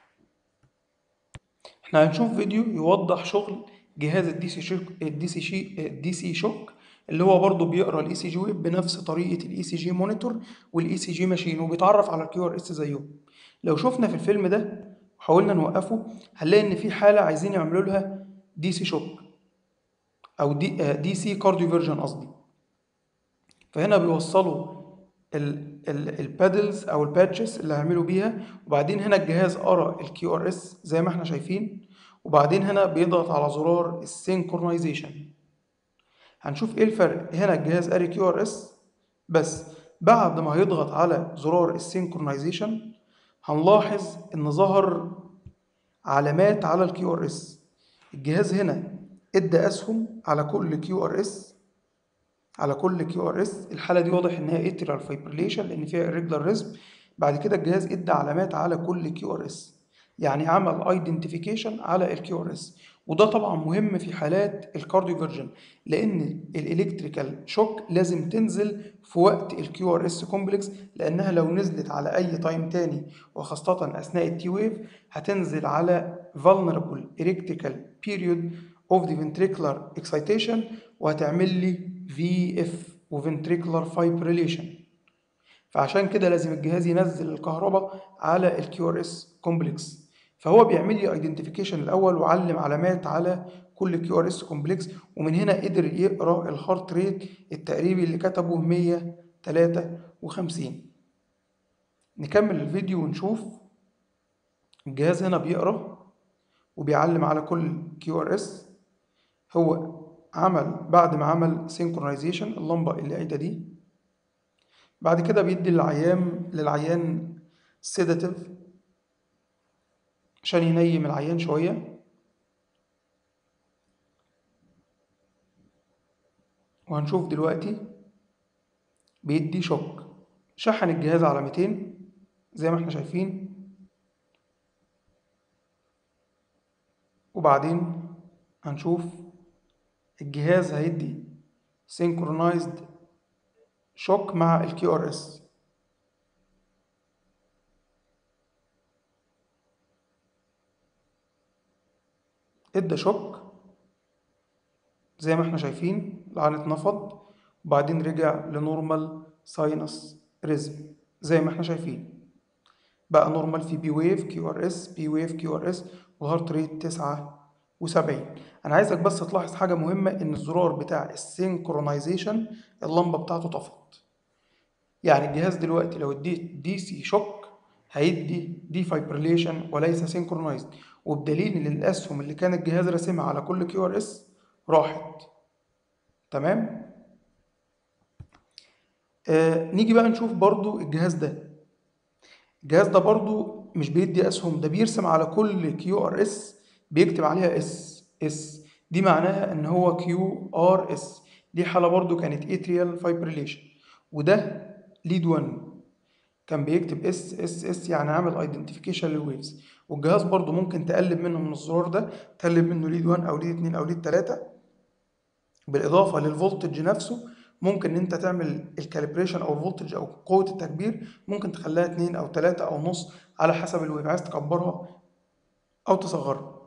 احنا هنشوف فيديو يوضح شغل جهاز الدي سي شوك الدي سي شي الدي سي شوك اللي هو برضه بيقرا الاي سي جي ويب بنفس طريقه الاي سي جي مونيتور والاي سي جي ماشين وبيتعرف على الكيو ار اس زيهم لو شفنا في الفيلم ده وحاولنا نوقفه هنلاقي ان في حاله عايزين يعملوا لها دي سي شوك او دي دي سي كارديو فيرجن قصدي فهنا بيوصلوا البادلز او الباتشز اللي هيعملوا بيها وبعدين هنا الجهاز قرا الكيو ار اس زي ما احنا شايفين وبعدين هنا بيضغط على زرار السينكرونايزيشن هنشوف ايه الفرق هنا الجهاز قاري كيو ار اس بس بعد ما هيضغط على زرار السينكرونايزيشن هنلاحظ ان ظهر علامات على الكيو ار اس الجهاز هنا ادى اسهم على كل كيو ار اس على كل كيو ار اس الحاله دي واضح ان هي اتريال فايبريليشن لان فيها irregular ريزم بعد كده الجهاز ادى علامات على كل كيو ار اس يعني عمل ايدنتيفيكيشن على الكيو ار اس وده طبعا مهم في حالات الكارديو فيرجن لان الالكتريكال شوك لازم تنزل في وقت الكيو ار اس كومبلكس لانها لو نزلت على اي تايم تاني وخاصه اثناء التي ويف هتنزل على vulnerable electrical period of the ventricular excitation وهتعمل لي في اف وفنتريكولار فايبريليشن فعشان كده لازم الجهاز ينزل الكهرباء على الكيو ار اس كومبلكس فهو بيعمل لي ايدنتيفيكيشن الاول وعلم علامات على كل كيو ار اس كومبلكس ومن هنا قدر يقرا الهارت ريت التقريبي اللي كتبه 153 نكمل الفيديو ونشوف الجهاز هنا بيقرا وبيعلم على كل كيو ار اس هو عمل بعد ما عمل سينكرونايزيشن اللمبة اللي قايدة دي بعد كده بيدي للعيان للعيان سيداتيف عشان ينيم العيان شوية وهنشوف دلوقتي بيدي شوك شحن الجهاز على 200 زي ما احنا شايفين وبعدين هنشوف الجهاز هيدي synchronized شوك مع ال QRS ادى شوك زي ما احنا شايفين العين اتنفض وبعدين رجع لنورمال ساينس ريزم زي ما احنا شايفين بقى نورمال في بي ويف كيو ار اس بي ويف كيو ار اس والهارت ريت تسعة وسبعين انا عايزك بس تلاحظ حاجة مهمة ان الزرار بتاع السينكرونايزيشن اللمبة بتاعته طفت يعني الجهاز دلوقتي لو اديت دي سي شوك هيدي دي فايبريليشن وليس سينكرونايزد وبدليل ان الاسهم اللي كان الجهاز راسمها على كل كيو ار اس راحت تمام آه نيجي بقى نشوف برضو الجهاز ده الجهاز ده برضو مش بيدي اسهم ده بيرسم على كل كيو ار اس بيكتب عليها اس اس دي معناها ان هو كيو ار اس دي حاله برضو كانت اتريال فايبريليشن وده ليد 1 كان بيكتب اس اس اس يعني عامل ايدنتيفيكيشن للويفز والجهاز برضو ممكن تقلب منه من الزرار ده تقلب منه ليد 1 او ليد 2 او ليد 3 بالاضافه للفولتج نفسه ممكن ان انت تعمل الكاليبريشن او الفولتج او قوه التكبير ممكن تخليها 2 او 3 او نص على حسب الويف عايز تكبرها او تصغرها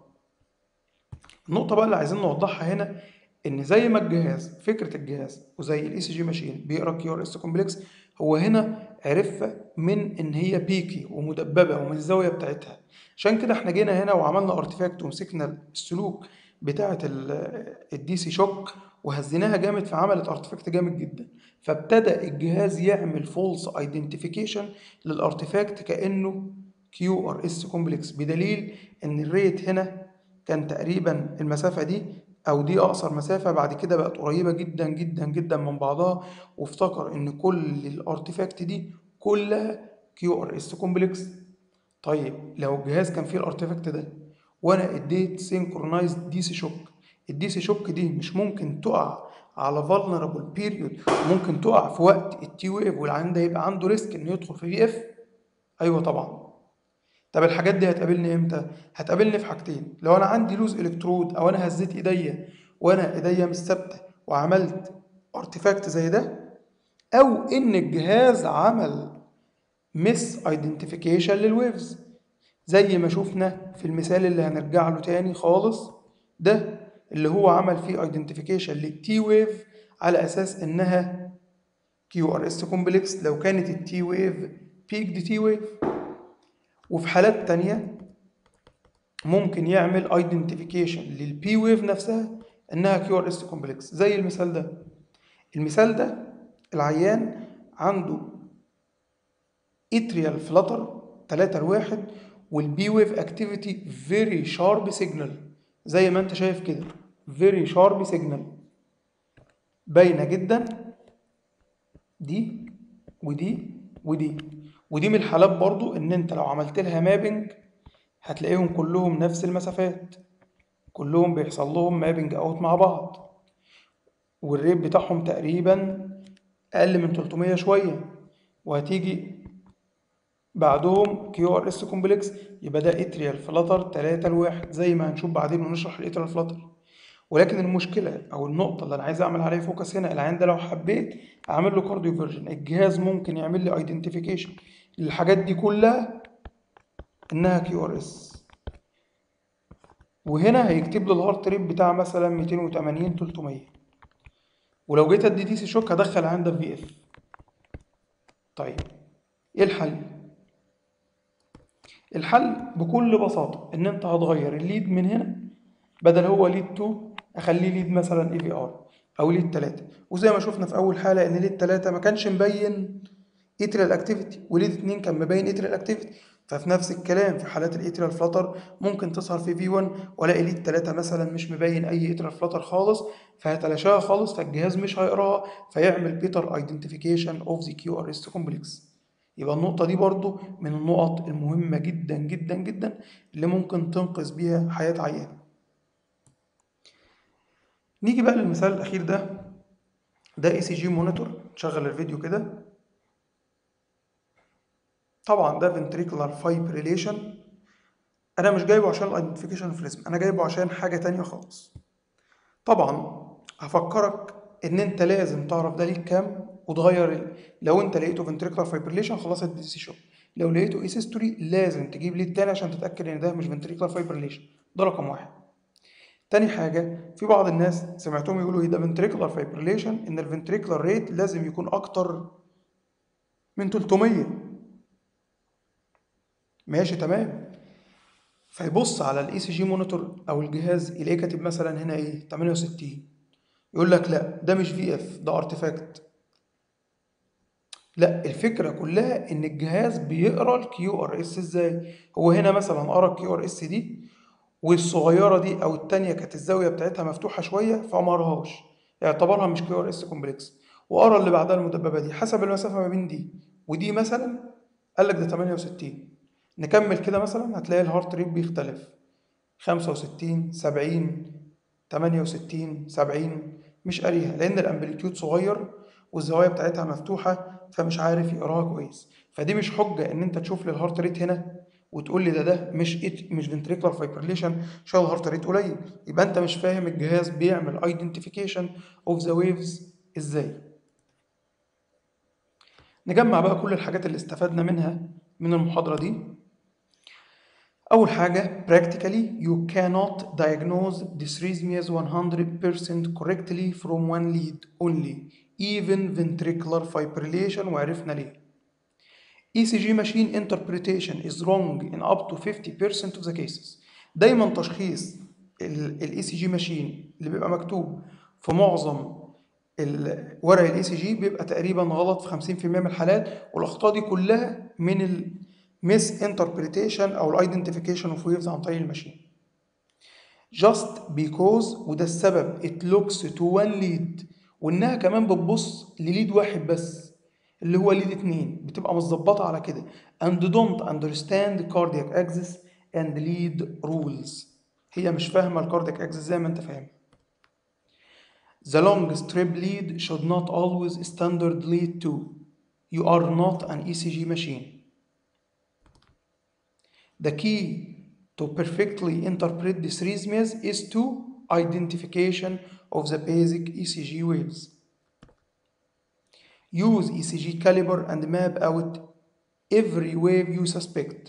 النقطه بقى اللي عايزين نوضحها هنا ان زي ما الجهاز فكره الجهاز وزي الاي سي جي ماشين بيقرا كيو ار اس كومبلكس هو هنا عرفها من ان هي بيكي ومدببه ومن الزاويه بتاعتها عشان كده احنا جينا هنا وعملنا ارتفاكت ومسكنا السلوك بتاعه الدي سي شوك وهزيناها جامد فعملت ارتفاكت جامد جدا فابتدى الجهاز يعمل فولس ايدنتيفيكيشن للارتفاكت كانه كيو ار اس كومبلكس بدليل ان الريت هنا كان تقريبا المسافه دي او دي اقصر مسافه بعد كده بقت قريبه جدا جدا جدا من بعضها وافتكر ان كل الارتفاكت دي كلها كيو ار اس كومبلكس طيب لو الجهاز كان فيه الارتفاكت ده وانا اديت سينكرونايزد دي سي شوك الدي سي شوك دي مش ممكن تقع على فولنربل بيريود ممكن تقع في وقت التي ويف والعين ده يبقى عنده ريسك انه يدخل في في اف ايوه طبعا طب الحاجات دي هتقابلني امتى هتقابلني في حاجتين لو انا عندي لوز الكترود او انا هزيت ايديا وانا ايديا مش ثابته وعملت ارتفاكت زي ده او ان الجهاز عمل مس ايدنتيفيكيشن للويفز زي ما شفنا في المثال اللي هنرجع له تاني خالص ده اللي هو عمل فيه ايدنتيفيكيشن للتي ويف على اساس انها كيو ار اس كومبلكس لو كانت التي ويف بيك تي ويف وفي حالات تانية ممكن يعمل ايدنتيفيكيشن للبي ويف نفسها انها كيو ار اس كومبلكس زي المثال ده المثال ده العيان عنده اتريال فلتر 3 لواحد والبي ويف اكتيفيتي فيري شارب سيجنال زي ما انت شايف كده فيري شارب سيجنال باينه جدا دي ودي ودي ودي من الحالات برضو ان انت لو عملت لها مابنج هتلاقيهم كلهم نفس المسافات كلهم بيحصل لهم مابنج اوت مع بعض والريت بتاعهم تقريبا اقل من 300 شويه وهتيجي بعدهم كيو ار اس كومبلكس يبقى ده اتريال فلاتر 3 لواحد زي ما هنشوف بعدين ونشرح الاتريال فلاتر ولكن المشكله او النقطه اللي انا عايز اعمل عليها فوكس هنا العين ده لو حبيت اعمل له كارديو فيرجن الجهاز ممكن يعمل لي ايدنتيفيكيشن للحاجات دي كلها انها كيو ار اس وهنا هيكتب لي الهارت ريت بتاع مثلا 280 300 ولو جيت ادي دي سي شوك هدخل عندها في اف طيب ايه الحل الحل بكل بساطه ان انت هتغير الليد من هنا بدل هو ليد 2 اخليه ليد مثلا اي في ار او ليد 3 وزي ما شفنا في اول حاله ان ليد 3 ما كانش مبين اتريال اكتيفيتي وليد 2 كان مبين اتريال اكتيفيتي ففي نفس الكلام في حالات الاتريال فلتر ممكن تظهر في في 1 والاقي ليد 3 مثلا مش مبين اي اتريال فلتر خالص فهتلاشاها خالص فالجهاز مش هيقراها فيعمل بيتر ايدنتيفيكيشن اوف ذا كيو ار اس كومبلكس يبقى النقطة دي برضو من النقط المهمة جدا جدا جدا اللي ممكن تنقذ بيها حياة عيان نيجي بقى للمثال الأخير ده ده اي سي جي مونيتور نشغل الفيديو كده طبعا ده ventricular fibrillation انا مش جايبه عشان الايدنتيفيكيشن فليزم انا جايبه عشان حاجه تانية خالص طبعا هفكرك ان انت لازم تعرف ده ليك كام وتغير ال... لو انت لقيته ventricular fibrillation خلاص ادي سي شوب لو لقيته اي هيستوري لازم تجيب ليه التاني عشان تتاكد ان ده مش ventricular fibrillation ده رقم واحد تاني حاجة في بعض الناس سمعتهم يقولوا ايه ده ventricular fibrillation ان الفنتريكولار ريت لازم يكون اكتر من 300 ماشي تمام فيبص على الاي سي جي مونيتور او الجهاز يلاقيه كاتب مثلا هنا ايه 68 يقول لك لا ده مش في اف ده ارتفاكت لا الفكره كلها ان الجهاز بيقرا الكيو ار اس ازاي هو هنا مثلا قرا الكيو ار اس دي والصغيره دي او التانية كانت الزاويه بتاعتها مفتوحه شويه فما قراهاش اعتبرها مش كيو ار اس كومبلكس وقرا اللي بعدها المدببه دي حسب المسافه ما بين دي ودي مثلا قال لك ده 68 نكمل كده مثلا هتلاقي الهارت ريت بيختلف 65 70 68 70 مش قاريها لان الامبليتيود صغير والزوايا بتاعتها مفتوحه فمش عارف يقراها كويس فدي مش حجه ان انت تشوف لي الهارت ريت هنا وتقول لي ده ده مش إت مش فنتريكولار فايبريليشن عشان الهارت ريت قليل يبقى انت مش فاهم الجهاز بيعمل ايدنتيفيكيشن اوف ذا ويفز ازاي نجمع بقى كل الحاجات اللي استفدنا منها من المحاضره دي أول حاجة practically you cannot diagnose dysrhythmias 100% correctly from one lead only even ventricular fibrillation وعرفنا ليه ECG machine interpretation is wrong in up to 50% of the cases دايما تشخيص ال ECG machine اللي بيبقى مكتوب في معظم ورق الاي سي جي بيبقى تقريبا غلط في 50% من الحالات والاخطاء دي كلها من ال ميس انتربريتيشن او الايدنتيفيكيشن اوف ويفز عن طريق الماشين just because وده السبب it looks to one lead وانها كمان بتبص لليد واحد بس اللي هو ليد اتنين بتبقى متظبطه على كده and don't understand cardiac axis and lead rules هي مش فاهمه الكاردياك اكسس زي ما انت فاهم The long strip lead should not always standard lead to you are not an ECG machine The key to perfectly interpret dysrhythmias is to identification of the basic ECG waves. Use ECG caliber and map out every wave you suspect.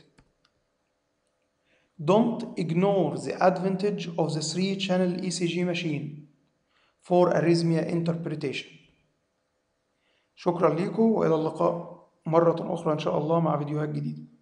Don't ignore the advantage of the three-channel ECG machine for arrhythmia interpretation. شكرا لكم وإلى اللقاء مرة أخرى إن شاء الله مع فيديوهات جديدة.